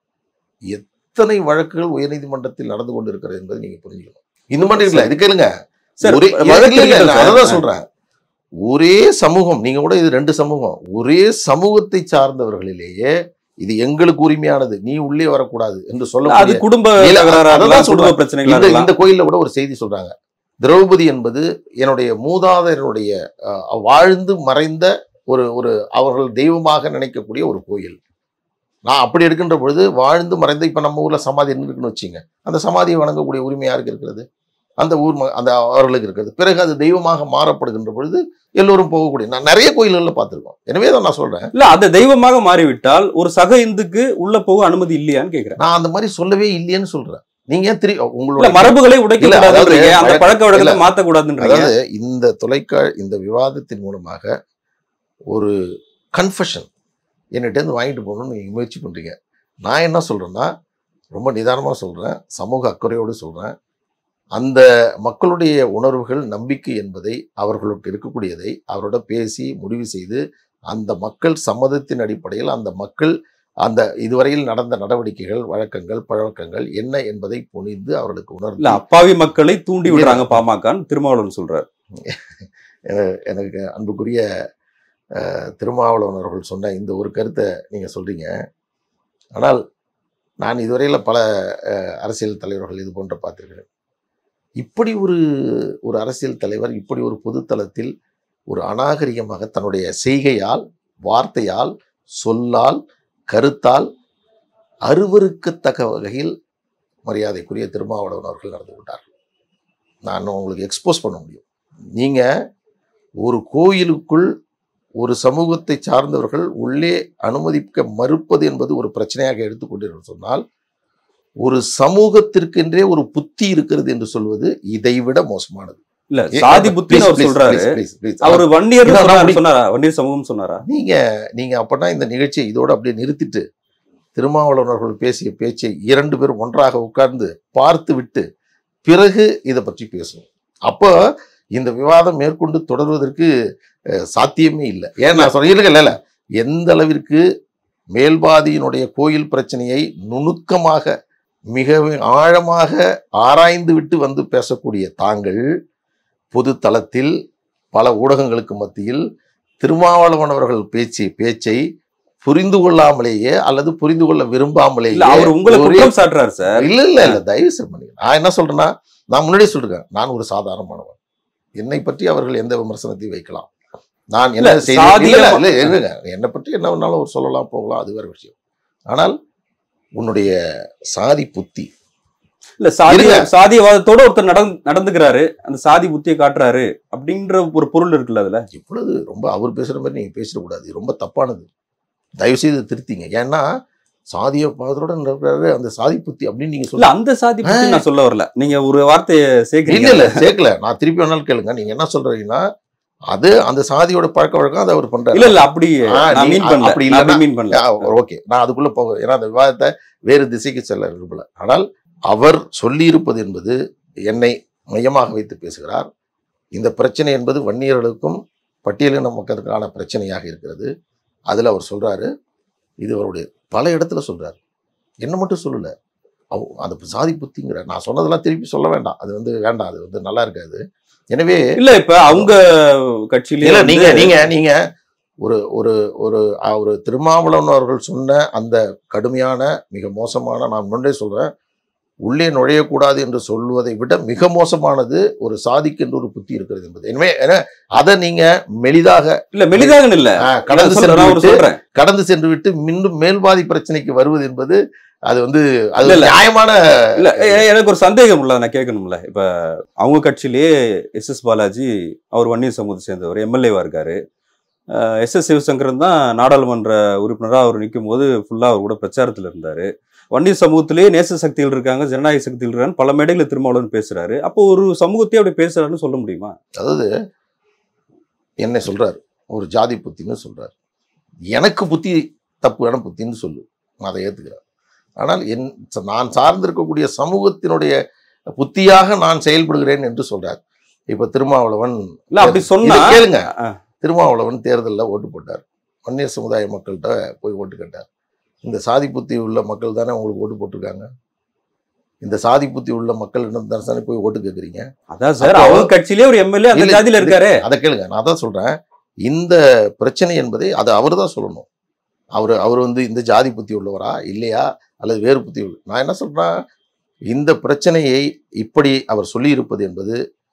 Speaker 2: எத்தனை வழக்குகள் உயர்நீதிமன்றத்தில் நடந்து கொண்டிருக்கிறது என்பதை நீங்க புரிஞ்சுக்கணும் இந்த மாதிரி இல்ல இது கேளுங்க
Speaker 1: சார்
Speaker 2: ஒரே
Speaker 1: வழக்கு
Speaker 2: இல்ல, இல்ல,
Speaker 1: இருக்கட்டும்
Speaker 2: நான்
Speaker 1: சார்.
Speaker 2: அதான் சொல்றேன் ஒரே சமூகம் நீங்க கூட இது ரெண்டு சமூகம் ஒரே சமூகத்தை சார்ந்தவர்களிலேயே இது எங்களுக்கு உரிமையானது நீ உள்ளே வரக்கூடாது என்று
Speaker 1: அது
Speaker 2: சொல்ல
Speaker 1: குடும்ப
Speaker 2: இல்ல,
Speaker 1: தகராறா
Speaker 2: அதான்
Speaker 1: இருக்கலாம்,
Speaker 2: சொல்றேன்.
Speaker 1: குடும்ப பிரச்சனைகளா
Speaker 2: இந்த
Speaker 1: இருக்கலாம்
Speaker 2: இந்த கோயில்ல கூட ஒரு செய்தி சொல்றாங்க திரௌபதி என்பது என்னுடைய மூதாதையருடைய அஹ், வாழ்ந்து மறைந்த ஒரு ஒரு அவர்கள் தெய்வமாக நினைக்கக்கூடிய ஒரு கோயில் நான் அப்படி எடுக்கின்ற பொழுது வாழ்ந்து மறைந்த இப்ப நம்ம ஊர்ல சமாதி இருக்குன்னு வச்சுங்க அந்த சமாதியை வணங்கக்கூடிய உரிமை யாருக்கு இருக்கிறது அந்த ஊர் ம- அந்த அவர்களுக்கு இருக்கிறது பிறகு அது தெய்வமாக மாறப்படுகின்ற பொழுது எல்லோரும் போகக்கூடிய நான் நிறைய கோயில்களில் பார்த்திருக்கோம் எனவே தான் நான் சொல்றேன்
Speaker 1: இல்ல அது தெய்வமாக மாறிவிட்டால் ஒரு சக இந்துக்கு உள்ள போக அனுமதி இல்லையான்னு கேக்குறேன்
Speaker 2: நான் அந்த மாதிரி சொல்லவே இல்லையேன்னு சொல்றேன் நீங்க ஏன் திரு
Speaker 1: இல்ல
Speaker 2: உங்களோட
Speaker 1: மரபுகளை உடைக்க
Speaker 2: இல்ல,
Speaker 1: கூடாதுன்றீங்க
Speaker 2: அதாவது
Speaker 1: அந்த
Speaker 2: வழக்கு-
Speaker 1: பழக்க வழக்கத்தை
Speaker 2: இல்ல.
Speaker 1: மாத்த கூடாதுன்றீங்க
Speaker 2: அதாவது இந்த தொலைக்கா இந்த விவாதத்தின் மூலமாக ஒரு கன்ஃபஷன் என்னிட்டேருந்து வாங்கிட்டு போகணும்னு நீங்கள் முயற்சி பண்ணுறீங்க நான் என்ன சொல்கிறேன்னா ரொம்ப நிதானமாக சொல்கிறேன் சமூக அக்கறையோடு சொல்கிறேன் அந்த மக்களுடைய உணர்வுகள் நம்பிக்கை என்பதை அவர்களுக்கு இருக்கக்கூடியதை அவரோட பேசி முடிவு செய்து அந்த மக்கள் சம்மதத்தின் அடிப்படையில் அந்த மக்கள் அந்த இதுவரையில் நடந்த நடவடிக்கைகள் வழக்கங்கள் பழக்கங்கள் என்ன என்பதை புனிந்து அவர்களுக்கு
Speaker 1: இல்ல
Speaker 2: உணர்ந்து
Speaker 1: அப்பாவி மக்களை தூண்டி விடுறாங்க பாமகன்னு திருமாவளவன் சொல்றாரு
Speaker 2: எனக்கு அன்புக்குரிய அஹ், திருமாவளவன் அவர்கள் சொன்ன இந்த ஒரு கருத்தை நீங்கள் சொல்கிறீங்க ஆனால் நான் இதுவரையில் பல அஹ், அரசியல் தலைவர்கள் இது போன்ற பார்த்திருக்கிறேன் இப்படி ஒரு ஒரு அரசியல் தலைவர் இப்படி ஒரு பொதுத்தளத்தில் ஒரு அநாகரிகமாக தன்னுடைய செய்கையால் வார்த்தையால் சொல்லால் கருத்தால் அருவருக்கத்தக்க வகையில் மரியாதைக்குரிய திருமாவளவன் அவர்கள் நடந்து கொண்டார்கள் நான் உங்களுக்கு எக்ஸ்போஸ் பண்ண முடியும் நீங்கள் ஒரு கோயிலுக்குள் ஒரு சமூகத்தை சார்ந்தவர்கள் உள்ளே அனுமதிக்க மறுப்பது என்பது ஒரு பிரச்சனையாக எடுத்துக்கொண்டீர்கள் சொன்னால் ஒரு சமூகத்திற்கென்றே ஒரு புத்தி இருக்கிறது என்று சொல்வது இதைவிட மோசமானது
Speaker 1: இல்ல
Speaker 2: ஏ,
Speaker 1: சாதி புத்தின்னு அவர்
Speaker 2: please,
Speaker 1: சொல்றாரு
Speaker 2: please, please, please.
Speaker 1: அவர் வன்னியர்
Speaker 2: இல்ல, நான் அப்படி-
Speaker 1: சொன்னாரா வன்னியர் சமூகம் சொன்னாரா
Speaker 2: நீங்க நீங்க அப்பனா இந்த நிகழ்ச்சியை இதோட அப்படியே நிறுத்திட்டு திருமாவளவன் அவர்கள் பேசிய பேச்சை இரண்டு பேரும் ஒன்றாக உட்கார்ந்து பார்த்து விட்டு பிறகு இதை பற்றி பேசணும் அப்போ இந்த விவாதம் மேற்கொண்டு தொடர்வதற்கு அஹ், சாத்தியமே இல்லை ஏன் நான் சொல்ல இல்ல இல்ல எந்த அளவிற்கு மேல்பாதியினுடைய கோயில் பிரச்சனையை நுணுக்கமாக மிகவும் ஆழமாக ஆராய்ந்து விட்டு வந்து பேசக்கூடிய தாங்கள் பொது தளத்தில் பல ஊடகங்களுக்கு மத்தியில் திருமாவளவன் அவர்கள் பேச்சு பேச்சை புரிந்து கொள்ளாமலேயே அல்லது புரிந்து கொள்ள விரும்பாமலேயே
Speaker 1: இல்ல அவர் உங்களை
Speaker 2: ஒரே-
Speaker 1: குற்றம் சாட்டுறாரு சார்
Speaker 2: இல்ல இல்ல இல்ல தயவு செய்து பண்ணுங்க நான் என்ன சொல்றேன்னா நான் முன்னாடியே சொல்றேன் நான் ஒரு சாதாரணமானவன் என்னை பற்றி அவர்கள் எந்த விமர்சனத்தையும் வைக்கலாம் நான் என்ன
Speaker 1: இல்ல,
Speaker 2: செய்தி
Speaker 1: சாதிய-
Speaker 2: இல்ல, இல்ல, இருங்க. என்னை பற்றி என்ன வேணாலும் ஒரு சொல்லலாம் போகலாம் அது வேற விஷயம் ஆனால் உன்னுடைய சாதி புத்தி
Speaker 1: இல்ல சாதிய
Speaker 2: இருங்க.
Speaker 1: சாதியவாதத்தோட ஒருத்தர் நடந்து நடந்துக்கிறாரு அந்த சாதி புத்தியை காட்டுறாரு அப்படின்ற ஒரு பொருள் இருக்குல்ல அதுல
Speaker 2: இவ்வளவு ரொம்ப அவர் பேசுற மாதிரி நீங்க பேசிடக்கூடாது இது ரொம்ப தப்பானது தயவு செய்து திருத்திங்க ஏன்னா சாதிய பாதத்தோட நடக்கிறாரு அந்த சாதி புத்தி அப்படின்னு நீங்க
Speaker 1: இல்ல
Speaker 2: சொல்ல
Speaker 1: அந்த சாதி பத்தி நான் சொல்ல வரல நீங்க ஒரு வார்த்தையை
Speaker 2: இல்ல
Speaker 1: சேர்க்கிறீங்க
Speaker 2: இல்ல சேர்க்கல நான் திருப்பி வேணாலும் கேளுங்க நீங்க என்ன சொல்றீங்கன்னா அது அந்த சாதியோட பழக்க வழக்கம் அதை அவர் பண்றாரு
Speaker 1: இல்ல இல்ல அப்படி
Speaker 2: ஆ,
Speaker 1: நான்
Speaker 2: நீ-
Speaker 1: மீன் பண்ணல
Speaker 2: அப்படி
Speaker 1: நான்
Speaker 2: இல்லைன்னா-
Speaker 1: மீன் பண்ணல
Speaker 2: ஓகே நான் அதுக்குள்ள போக ஏன்னா அந்த விவாதத்தை வேறு திசைக்கு செல்ல விரும்பல ஆனால் அவர் சொல்லியிருப்பது என்பது என்னை மையமாக வைத்து பேசுகிறார் இந்த பிரச்சனை என்பது வன்னியர்களுக்கும் பட்டியலின மக்களுக்கான பிரச்சனையாக இருக்கிறது அதில் அவர் சொல்றாரு இது அவருடைய பல இடத்துல சொல்றாரு என்ன மட்டும் சொல்லல அவ அந்த சாதி புத்திங்கிற நான் சொன்னதெல்லாம் திருப்பி சொல்ல வேண்டாம் அது வந்து வேண்டாம் அது வந்து நல்லா இருக்காது எனவே
Speaker 1: இல்ல இப்ப அவங்க கட்சியிலேயே
Speaker 2: இல்ல
Speaker 1: வந்து-
Speaker 2: நீங்க நீங்க நீங்க ஒரு ஒரு ஒரு அஹ், ஒரு திருமாவளவன் அவர்கள் சொன்ன அந்த கடுமையான மிக மோசமான நான் முன்னே சொல்றேன் உள்ளே நுழையக்கூடாது என்று சொல்வதை விட மிக மோசமானது ஒரு சாதிக்கு என்று ஒரு புத்தி இருக்கிறது என்பது எனவே ஏன்னா, அதை நீங்க மெலிதாக
Speaker 1: இல்ல மெலிதாக இல்ல
Speaker 2: அஹ், கடந்து
Speaker 1: நான் சொல்றேன்,
Speaker 2: சென்று
Speaker 1: நான் ஒரு
Speaker 2: விட்டு
Speaker 1: சொல்றேன்
Speaker 2: கடந்து சென்று விட்டு மீண்டும் மேல்வாதி பிரச்சனைக்கு வருவது என்பது அது வந்து அது
Speaker 1: இல்ல, இல்ல.
Speaker 2: நியாயமான
Speaker 1: இல்ல எ- எனக்கு ஒரு சந்தேகம் உள்ள நான் கேட்கணும்ல இப்ப அவங்க கட்சியிலேயே எஸ் எஸ் பாலாஜி அவர் வன்னியர் சமூகத்தை சேர்ந்தவர் எம்எல்ஏவா இருக்காரு எஸ் எஸ் சிவசங்கரன் தான் நாடாளுமன்ற உறுப்பினராக அவர் நிற்கும் போது ஃபுல்லா அவர் கூட பிரச்சாரத்துல இருந்தாரு வன்னியர் சமூகத்திலேயே நேச சக்திகள் இருக்காங்க ஜனநாயக சக்திகள் இருக்காங்க பல மேடைகளில் திருமாவளவன் பேசுறாரு அப்போ ஒரு சமூகத்தையே அப்படி பேசுறாருன்னு சொல்ல முடியுமா
Speaker 2: அதாவது என்ன சொல்றாரு ஒரு ஜாதி புத்தின்னு சொல்றாரு எனக்கு புத்தி தப்புயான புத்தின்னு சொல்லு நான் அதை ஏத்துக்கிறேன் ஆனால் என் நான் சார்ந்திருக்கக்கூடிய சமூகத்தினுடைய புத்தியாக நான் செயல்படுகிறேன் என்று சொல்றார் இப்ப திருமாவளவன்
Speaker 1: இல்ல அப்படி சொன்னா
Speaker 2: இதை கேளுங்க
Speaker 1: ஆ.
Speaker 2: திருமாவளவன் தேர்தலில் ஓட்டு போட்டார் வன்னியர் சமுதாய மக்கள்கிட்ட போய் ஓட்டு கேட்டார் இந்த சாதி புத்தி உள்ள மக்கள் தானே உங்களுக்கு ஓட்டு போட்டிருக்காங்க இந்த சாதி புத்தி உள்ள மக்கள் தானே போய் ஓட்டு கேட்குறீங்க
Speaker 1: அதான் சார்
Speaker 2: அப்போ-
Speaker 1: அவங்க கட்சியிலேயே ஒரு எம்எல்ஏ அந்த
Speaker 2: இல்ல,
Speaker 1: ஜாதியில இருக்காரு
Speaker 2: அதை கேளுங்க நான் தான் சொல்றேன் இந்த பிரச்சனை என்பதை அது அவர் தான் சொல்லணும் அவர் அவர் வந்து இந்த ஜாதி புத்தி உள்ளவரா இல்லையா அல்லது வேறு புத்தி உள்ள நான் என்ன சொல்றேன் இந்த பிரச்சனையை இப்படி அவர் சொல்லியிருப்பது என்பது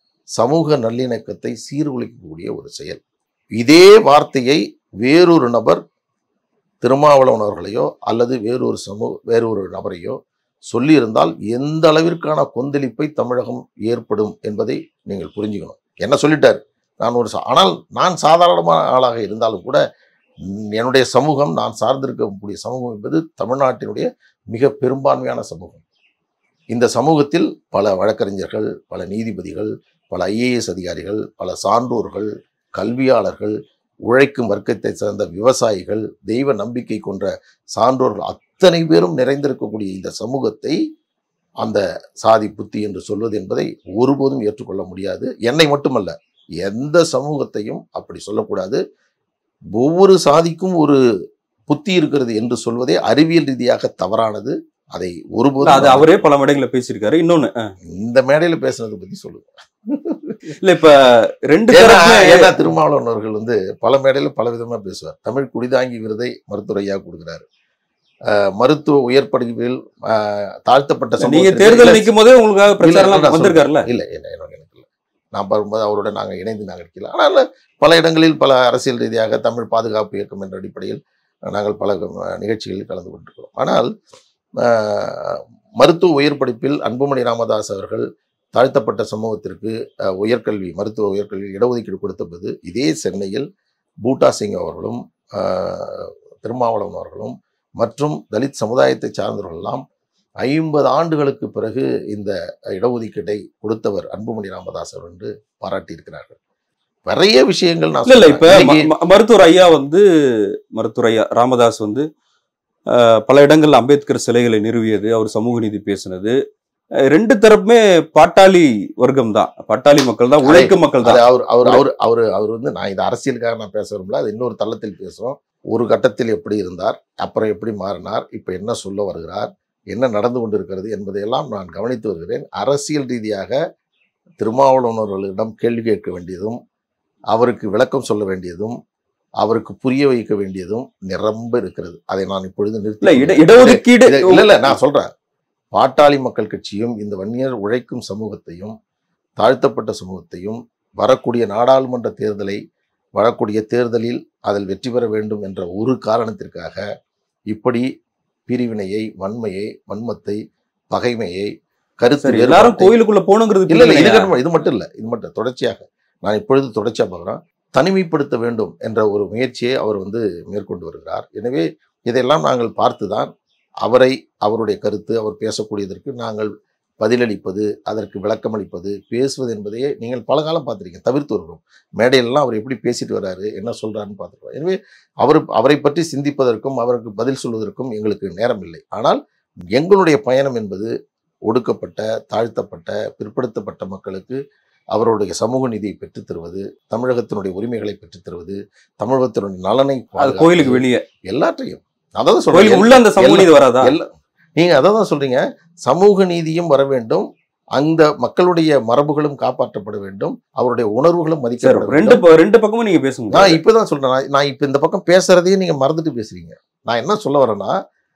Speaker 2: சமூக நல்லிணக்கத்தை சீர்குலைக்கக்கூடிய ஒரு செயல் இதே வார்த்தையை வேறொரு நபர் திருமாவளவன் அவர்களையோ அல்லது வேறொரு சமூக வேறொரு நபரையோ சொல்லியிருந்தால் எந்த அளவிற்கான கொந்தளிப்பை தமிழகம் ஏற்படும் என்பதை நீங்கள் புரிஞ்சுக்கணும் என்ன சொல்லிட்டார் நான் ஒரு சா- ஆனால் நான் சாதாரணமான ஆளாக இருந்தாலும் கூட ம், என்னுடைய சமூகம் நான் சார்ந்திருக்கக்கூடிய சமூகம் என்பது தமிழ்நாட்டினுடைய மிக பெரும்பான்மையான சமூகம் இந்த சமூகத்தில் பல வழக்கறிஞர்கள் பல நீதிபதிகள் பல ஐஏஎஸ் அதிகாரிகள் பல சான்றோர்கள் கல்வியாளர்கள் உழைக்கும் வர்க்கத்தை சேர்ந்த விவசாயிகள் தெய்வ நம்பிக்கை கொண்ட சான்றோர்கள் அத்தனை பேரும் நிறைந்திருக்கக்கூடிய இந்த சமூகத்தை அந்த சாதி புத்தி என்று சொல்வது என்பதை ஒருபோதும் ஏற்றுக்கொள்ள முடியாது என்னை மட்டுமல்ல எந்த சமூகத்தையும் அப்படி சொல்லக்கூடாது ஒவ்வொரு சாதிக்கும் ஒரு புத்தி இருக்கிறது என்று சொல்வதே அறிவியல் ரீதியாக தவறானது அதை
Speaker 1: இல்ல,
Speaker 2: ஒருபோதும்
Speaker 1: அது அவரே பல மேடைகளை பேசியிருக்காரு இன்னொன்னு அஹ்,
Speaker 2: இந்த மேடையில பேசுனதை பத்தி சொல்லுங்க
Speaker 1: இல்ல இப்ப ரெண்டு
Speaker 2: ஏன்னா
Speaker 1: தரப்புல
Speaker 2: ஏன்னா திருமாவளவன் அவர்கள் வந்து பல மேடையில பல விதமா பேசுவார் தமிழ் குடிதாங்கி விருதை மருத்துவர் ஐயா கொடுக்கிறாரு அஹ் மருத்துவ உயர் படிப்பில் அஹ், தாழ்த்தப்பட்ட
Speaker 1: நீங்க
Speaker 2: சமூகத்திற்கு-
Speaker 1: தேர்தல்
Speaker 2: இல்ல,
Speaker 1: நிற்கும் போதே உங்களுக்காக பிரச்சாரம்
Speaker 2: இல்ல,
Speaker 1: எல்லாம்
Speaker 2: நான்
Speaker 1: வந்திருக்காருல்ல
Speaker 2: இல்ல என்ன என்ன எனக்கு இல்லை நான் பார்க்கும்போது அவரோட நாங்கள் இணைந்து நாங்கள் இருக்கல ஆனால் பல இடங்களில் பல அரசியல் ரீதியாக தமிழ் பாதுகாப்பு இயக்கம் என்ற அடிப்படையில் நாங்கள் பல அஹ், நிகழ்ச்சிகளில் கலந்து கொண்டிருக்கிறோம் ஆனால் அஹ், மருத்துவ உயர் படிப்பில் அன்புமணி ராமதாஸ் அவர்கள் தாழ்த்தப்பட்ட சமூகத்திற்கு அஹ், உயர்கல்வி மருத்துவ உயர்கல்வி இடஒதுக்கீடு கொடுத்தபோது இதே சென்னையில் பூட்டா சிங் அவர்களும் அஹ், திருமாவளவன் அவர்களும் மற்றும் தலித் சமுதாயத்தை சார்ந்தவர்கள் எல்லாம் ஐம்பது ஆண்டுகளுக்கு பிறகு இந்த இடஒதுக்கீட்டை கொடுத்தவர் அன்புமணி ராமதாஸ் அவர் என்று பாராட்டியிருக்கிறார்கள் நிறைய விஷயங்கள் நான்
Speaker 1: இல்ல இல்ல இப்ப
Speaker 2: சொல்றேன்.
Speaker 1: ம-
Speaker 2: இன்னைக்கு
Speaker 1: ம- மருத்துவர் ஐயா வந்து மருத்துவர் ஐயா ராமதாஸ் வந்து அஹ், பல இடங்கள்ல அம்பேத்கர் சிலைகளை நிறுவியது அவர் சமூக நீதி பேசினது அஹ், ரெண்டு தரப்புமே பாட்டாளி வர்க்கம் தான் பாட்டாளி மக்கள் தான் உழைக்கும் மக்கள்
Speaker 2: அது
Speaker 1: தான்
Speaker 2: அவர் அவர் அவர் அவர் அவர் வந்து நான் இது அரசியலுக்காக நான் பேச விரும்பல அது இன்னொரு தளத்தில் பேசுறோம் ஒரு கட்டத்தில் எப்படி இருந்தார் அப்புறம் எப்படி மாறினார் இப்போ என்ன சொல்ல வருகிறார் என்ன நடந்து கொண்டிருக்கிறது என்பதையெல்லாம் நான் கவனித்து வருகிறேன் அரசியல் ரீதியாக திருமாவளவனவர்களிடம் கேள்வி கேட்க வேண்டியதும் அவருக்கு விளக்கம் சொல்ல வேண்டியதும் அவருக்கு புரிய வைக்க வேண்டியதும் நிரம்ப இருக்கிறது அதை நான் இப்பொழுது
Speaker 1: இல்ல
Speaker 2: நிறுத்தி
Speaker 1: இட இடஒதுக்கீடு
Speaker 2: இத- இல்ல இல்ல நான் சொல்றேன் பாட்டாளி மக்கள் கட்சியும் இந்த வன்னியர் உழைக்கும் சமூகத்தையும் தாழ்த்தப்பட்ட சமூகத்தையும் வரக்கூடிய நாடாளுமன்ற தேர்தலை வரக்கூடிய தேர்தலில் அதில் வெற்றி பெற வேண்டும் என்ற ஒரு காரணத்திற்காக இப்படி பிரிவினையை வன்மையை வன்மத்தை பகைமையை கருத்து
Speaker 1: சரி எல்லாரும்
Speaker 2: வேறுபாட்டை-
Speaker 1: கோயிலுக்குள்ள போகணுங்கிறது
Speaker 2: இல்ல இல்ல இது
Speaker 1: பிரிவினையா?
Speaker 2: மட்டும் இது மட்டும் இல்ல இது மட்டும் தொடர்ச்சியாக நான் இப்பொழுது தொடர்ச்சியா பார்க்குறேன் தனிமைப்படுத்த வேண்டும் என்ற ஒரு முயற்சியை அவர் வந்து மேற்கொண்டு வருகிறார் எனவே இதையெல்லாம் நாங்கள் பார்த்துதான் அவரை அவருடைய கருத்து அவர் பேசக்கூடியதற்கு நாங்கள் பதிலளிப்பது அதற்கு விளக்கமளிப்பது பேசுவது என்பதையே நீங்கள் பல காலம் பார்த்துருக்கீங்க தவிர்த்து வருகிறோம் மேடையிலலாம் அவர் எப்படி பேசிட்டு வர்றாரு என்ன சொல்றாருன்னு பார்த்துருக்கோம் எனவே அவர் அவரை பற்றி சிந்திப்பதற்கும் அவருக்கு பதில் சொல்வதற்கும் எங்களுக்கு நேரம் இல்லை ஆனால் எங்களுடைய பயணம் என்பது ஒடுக்கப்பட்ட தாழ்த்தப்பட்ட பிற்படுத்தப்பட்ட மக்களுக்கு அவருடைய சமூக நீதியை பெற்றுத் தருவது தமிழகத்தினுடைய உரிமைகளை பெற்றுத் தருவது தமிழகத்தினுடைய நலனை
Speaker 1: அது
Speaker 2: பாதுகாப்பது,
Speaker 1: கோயிலுக்கு வெளியே
Speaker 2: எல்லாற்றையும் அதான்
Speaker 1: கோயிலுக்கு
Speaker 2: சொல்றேன்
Speaker 1: உள்ள அந்த சமூக நீதி வராதா
Speaker 2: எல்லா நீங்க அதான் தான் சொல்றீங்க சமூக நீதியும் வர வேண்டும் அந்த மக்களுடைய மரபுகளும் காப்பாற்றப்பட வேண்டும் அவருடைய உணர்வுகளும்
Speaker 1: சரி
Speaker 2: மதிக்கப்பட
Speaker 1: ரெண்டு
Speaker 2: வேண்டும்
Speaker 1: ப- ரெண்டு பக்கமும் நீங்க பேசுங்க
Speaker 2: நான் இப்பதான் சொல்றேன் நான் நான் இப்ப இந்த பக்கம் பேசுறதையே நீங்க மறந்துட்டு பேசுறீங்க நான் என்ன சொல்ல வரேன்னா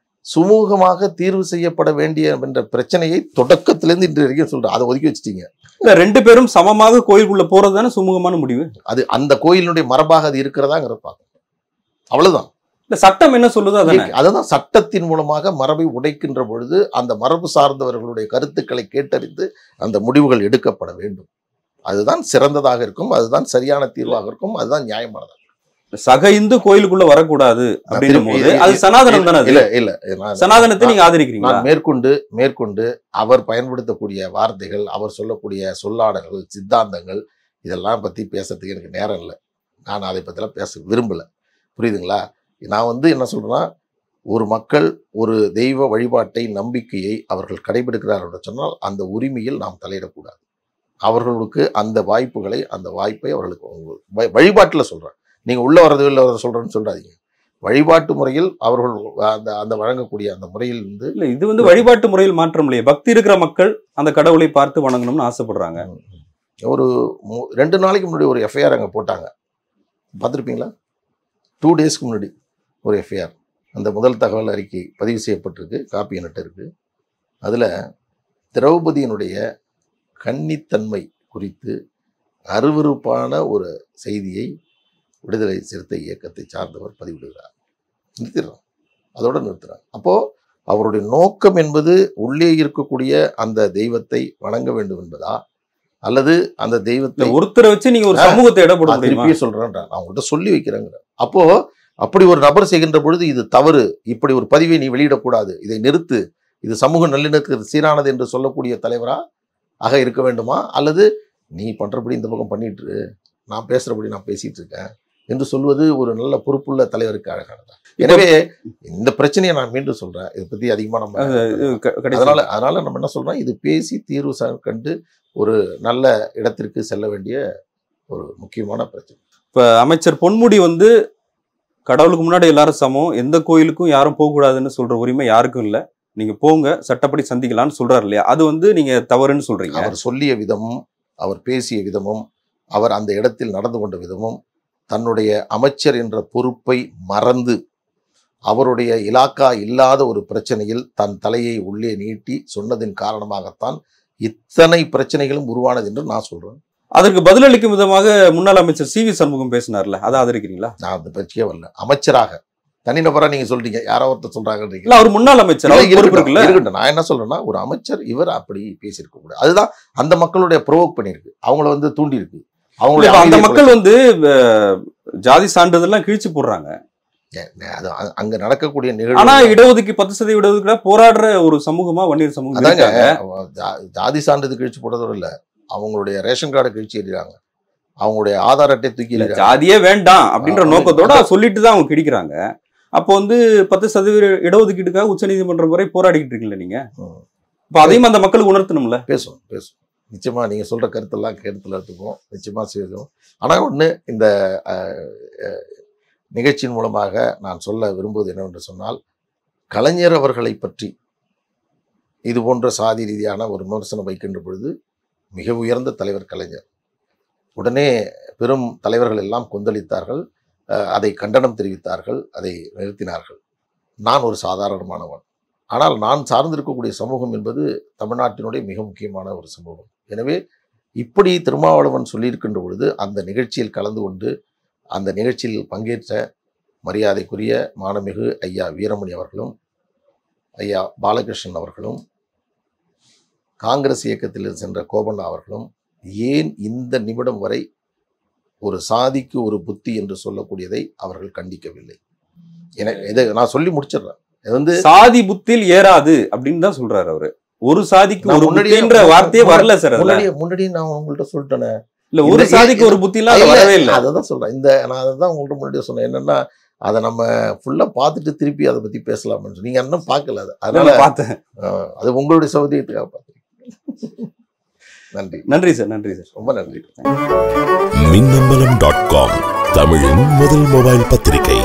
Speaker 2: சுமூகமாக தீர்வு செய்யப்பட வேண்டிய என்ற பிரச்சனையை தொடக்கத்திலிருந்து இன்று வரைக்கும் சொல்றேன் அதை ஒதுக்கி வச்சிட்டீங்க
Speaker 1: இல்ல ரெண்டு பேரும் சமமாக கோயிலுக்குள்ள போறது தானே சுமூகமான முடிவு
Speaker 2: அது அந்த கோயிலினுடைய மரபாக அது இருக்கிறதாங்கிறத பார்க்கணும் அவ்வளவுதான்
Speaker 1: இல்ல சட்டம் என்ன சொல்லுதோ அதானே
Speaker 2: அதுதான் சட்டத்தின் மூலமாக மரபை உடைக்கின்ற பொழுது அந்த மரபு சார்ந்தவர்களுடைய கருத்துக்களை கேட்டறிந்து அந்த முடிவுகள் எடுக்கப்பட வேண்டும் அதுதான் சிறந்ததாக இருக்கும் அதுதான் சரியான தீர்வாக இருக்கும் அதுதான் நியாயமானது
Speaker 1: சக இந்து கோயிலுக்குள்ள வரக்கூடாது அப்படின்னும் போது
Speaker 2: திருப்பி-
Speaker 1: அது சனாதனம் தானே அது
Speaker 2: இல்ல இல்ல நான்
Speaker 1: சனாதனத்தை நீங்க ஆதரிக்கிறீங்களா
Speaker 2: நான் மேற்கொண்டு மேற்கொண்டு அவர் பயன்படுத்தக்கூடிய வார்த்தைகள் அவர் சொல்லக்கூடிய சொல்லாடல்கள் சித்தாந்தங்கள் இதெல்லாம் பத்தி பேசுறதுக்கு எனக்கு நேரம் இல்லை நான் அதை பத்திலாம் பேச விரும்பல புரியுதுங்களா நான் வந்து என்ன சொல்றேன்னா ஒரு மக்கள் ஒரு தெய்வ வழிபாட்டை நம்பிக்கையை அவர்கள் கடைபிடிக்கிறார்கள் என்று சொன்னால் அந்த உரிமையில் நாம் தலையிடக்கூடாது அவர்களுக்கு அந்த வாய்ப்புகளை அந்த வாய்ப்பை அவர்களுக்கு வ- வழிபாட்டுல சொல்றேன் நீங்க உள்ள வர்றது வெளில வர்றது சொல்றேன்னு சொல்றாதீங்க வழிபாட்டு முறையில் அவர்கள் அந்த அந்த வழங்கக்கூடிய அந்த முறையில் இருந்து
Speaker 1: இல்ல இது வந்து வழிபாட்டு முறையில் மாற்றம் இல்லையே பக்தி இருக்கிற மக்கள் அந்த கடவுளை பார்த்து வணங்கணும்னு ஆசைப்படுறாங்க
Speaker 2: ஒரு மு- ரெண்டு நாளைக்கு முன்னாடி ஒரு எஃப்ஐஆர் அங்கே போட்டாங்க பார்த்துருப்பீங்களா டூ டேஸ்க்கு முன்னாடி ஒரு எஃப்ஐஆர் அந்த முதல் தகவல் அறிக்கை பதிவு செய்யப்பட்டிருக்கு காப்பி என்கிட்ட இருக்கு அதில் திரௌபதியினுடைய கன்னித்தன்மை குறித்து அருவருப்பான ஒரு செய்தியை விடுதலை சிறுத்தை இயக்கத்தை சார்ந்தவர் பதிவிடுகிறார் நிறுத்திடுறான் அதோட நிறுத்துறான் அப்போ அவருடைய நோக்கம் என்பது உள்ளே இருக்கக்கூடிய அந்த தெய்வத்தை வணங்க வேண்டும் என்பதா அல்லது அந்த
Speaker 1: இல்ல
Speaker 2: தெய்வத்தை
Speaker 1: ஒருத்தரை வச்சு நீங்க ஒரு சமூகத்தை இட போட
Speaker 2: நான்
Speaker 1: முடியுமா
Speaker 2: திருப்பியே சொல்றேன் நான் உங்கள்கிட்ட சொல்லி வைக்கிறேங்கிற அப்போ அப்படி ஒரு நபர் செய்கின்ற பொழுது இது தவறு இப்படி ஒரு பதிவை நீ வெளியிடக்கூடாது இதை நிறுத்து இது சமூக நல்லிணக்கத்துக்கு சீரானது என்று சொல்லக்கூடிய தலைவரா ஆக இருக்க வேண்டுமா அல்லது நீ பண்றபடி இந்த பக்கம் பண்ணிட்டு இரு, நான் பேசுறபடி நான் பேசிட்டு இருக்கேன் என்று சொல்வது ஒரு நல்ல பொறுப்புள்ள தலைவருக்கு அழகானதா எனவே இந்த பிரச்சனையை நான் மீண்டும் சொல்றேன் இதை பத்தி அதிகமா நம்ம
Speaker 1: இது க- கடைசி-
Speaker 2: அதனால அதனால நம்ம என்ன சொல்றோம் இது பேசி தீர்வு ச- கண்டு ஒரு நல்ல இடத்திற்கு செல்ல வேண்டிய ஒரு முக்கியமான பிரச்சனை
Speaker 1: இப்ப அமைச்சர் பொன்முடி வந்து கடவுளுக்கு முன்னாடி எல்லாரும் சமம் எந்த கோயிலுக்கும் யாரும் போக கூடாதுன்னு சொல்ற உரிமை யாருக்கும் இல்ல நீங்க போங்க சட்டப்படி சந்திக்கலாம்னு சொல்றாரு இல்லையா அது வந்து நீங்க தவறுன்னு சொல்றீங்க
Speaker 2: அவர் சொல்லிய விதமும் அவர் பேசிய விதமும் அவர் அந்த இடத்தில் நடந்து கொண்ட விதமும் தன்னுடைய அமைச்சர் என்ற பொறுப்பை மறந்து அவருடைய இலாக்கா இல்லாத ஒரு பிரச்சனையில் தன் தலையை உள்ளே நீட்டி சொன்னதின் காரணமாகத்தான் இத்தனை பிரச்சனைகளும் உருவானது என்று நான் சொல்றேன்
Speaker 1: அதற்கு பதிலளிக்கும் விதமாக முன்னாள் அமைச்சர் சி வி சண்முகம் பேசினார்ல அதை ஆதரிக்கிறீங்களா
Speaker 2: நான் அந்த பிரச்சனையே வரல அமைச்சராக தனிநபரா நீங்க சொல்றீங்க யாரோ ஒருத்தர் சொல்றாங்கன்றீங்க
Speaker 1: இல்ல அவர் முன்னாள் அமைச்சர்
Speaker 2: இல்ல,
Speaker 1: அவர் பொறுப்பு
Speaker 2: இருக்கட்டும்,
Speaker 1: இருக்குல்ல
Speaker 2: இருக்கட்டும். நான் என்ன சொல்றேன்னா ஒரு அமைச்சர் இவர் அப்படி பேசியிருக்க கூடாது அதுதான் அந்த மக்களுடைய ப்ரோவோக் பண்ணியிருக்கு அவங்கள வந்து தூண்டி இருக்கு
Speaker 1: இல்ல,
Speaker 2: அவங்களுடைய
Speaker 1: இப்ப அந்த
Speaker 2: அமைதியை
Speaker 1: மக்கள் வந்து அஹ், ஜாதி சான்றிதழ்லாம் கிழிச்சு போடுறாங்க
Speaker 2: ஏன், அது அ- அங்க நடக்கக்கூடிய
Speaker 1: ஆனா
Speaker 2: நிகழ்வு
Speaker 1: இடஒதுக்கீடு பத்து சதவீத இடஒதுக்கீடு போராடுற ஒரு சமூகமா வன்னியர் சமூகம்
Speaker 2: அதாங்க
Speaker 1: இருக்காங்க.
Speaker 2: அவ- ஜா- ஜாதி சான்றிதழ் கிழிச்சு போடுறதோட இல்ல அவங்களுடைய ரேஷன் கார்டை கிழிச்சு எறிகிறாங்க அவங்களுடைய ஆதார் அட்டை தூக்கி
Speaker 1: இல்ல
Speaker 2: எறிகிறாங்க
Speaker 1: ஜாதியே வேண்டாம் அப்படின்ற
Speaker 2: ஆ,
Speaker 1: நோக்கத்தோட சொல்லிட்டு தான் அவங்க கிடைக்கிறாங்க அப்போ வந்து பத்து சதவீத இடஒதுக்கீடுக்காக உச்சநீதிமன்றம் வரை போராடிக்கிட்டு இருக்கீங்களா நீங்க
Speaker 2: ம்.
Speaker 1: இப்ப அதையும் அந்த மக்களுக்கு உணர்த்தணும்ல
Speaker 2: பேசும் பேசும் நிச்சயமா நீங்க சொல்ற கருத்தெல்லாம் கருத்துல எடுத்துக்குவோம் நிச்சயமா செய்வோம் ஆனா ஒண்ணு இந்த அஹ், அஹ், நிகழ்ச்சியின் மூலமாக நான் சொல்ல விரும்புவது என்னவென்று சொன்னால் கலைஞர் அவர்களை பற்றி இது போன்ற சாதி ரீதியான ஒரு விமர்சனம் வைக்கின்ற பொழுது மிக உயர்ந்த தலைவர் கலைஞர் உடனே பெரும் தலைவர்கள் எல்லாம் கொந்தளித்தார்கள் அஹ், அதை கண்டனம் தெரிவித்தார்கள் அதை நிறுத்தினார்கள் நான் ஒரு சாதாரணமானவன் ஆனால் நான் சார்ந்திருக்கக்கூடிய சமூகம் என்பது தமிழ்நாட்டினுடைய மிக முக்கியமான ஒரு சமூகம் எனவே இப்படி திருமாவளவன் சொல்லியிருக்கின்ற பொழுது அந்த நிகழ்ச்சியில் கலந்து கொண்டு அந்த நிகழ்ச்சியில் பங்கேற்ற மரியாதைக்குரிய மானமிகு ஐயா வீரமணி அவர்களும் ஐயா பாலகிருஷ்ணன் அவர்களும் காங்கிரஸ் இயக்கத்தில் சென்ற கோபண்ணா அவர்களும் ஏன் இந்த நிமிடம் வரை ஒரு சாதிக்கு ஒரு புத்தி என்று சொல்லக்கூடியதை அவர்கள் கண்டிக்கவில்லை என இதை நான் சொல்லி முடிச்சிடுறேன் இது வந்து
Speaker 1: சாதி புத்தில் ஏறாது அப்படின்னு தான் சொல்றாரு அவரு ஒரு சாதிக்கு
Speaker 2: நான்
Speaker 1: ஒரு
Speaker 2: முன்னாடியே-
Speaker 1: புத்தின்ற வார்த்தையே வரல சார் அதுல
Speaker 2: முன்னாடியே முன்னாடியே நான் உங்கள்கிட்ட சொல்லிட்டேனே
Speaker 1: இல்ல ஒரு
Speaker 2: இந்த-
Speaker 1: சாதிக்கு ஒரு புத்திலாம் அதுல
Speaker 2: இல்ல,
Speaker 1: வரவே இல்ல
Speaker 2: அதை தான் சொல்றேன் இந்த நான் அதை தான் உங்கள்கிட்ட முன்னாடியே சொன்னேன் என்னன்னா அதை நம்ம ஃபுல்லா பார்த்துட்டு திருப்பி அதை பத்தி பேசலாம்னு சொல்லி நீங்க இன்னும் பார்க்கல அது அதனால
Speaker 1: நான் பார்த்தேன்
Speaker 2: அஹ், அது உங்களுடைய சௌகரியத்துக்காக பார்த்தேன் நன்றி
Speaker 1: நன்றி சார் நன்றி சார்
Speaker 2: ரொம்ப நன்றி
Speaker 3: மின்னம்பலம் டாட் காம் தமிழின் முதல் மொபைல் பத்திரிகை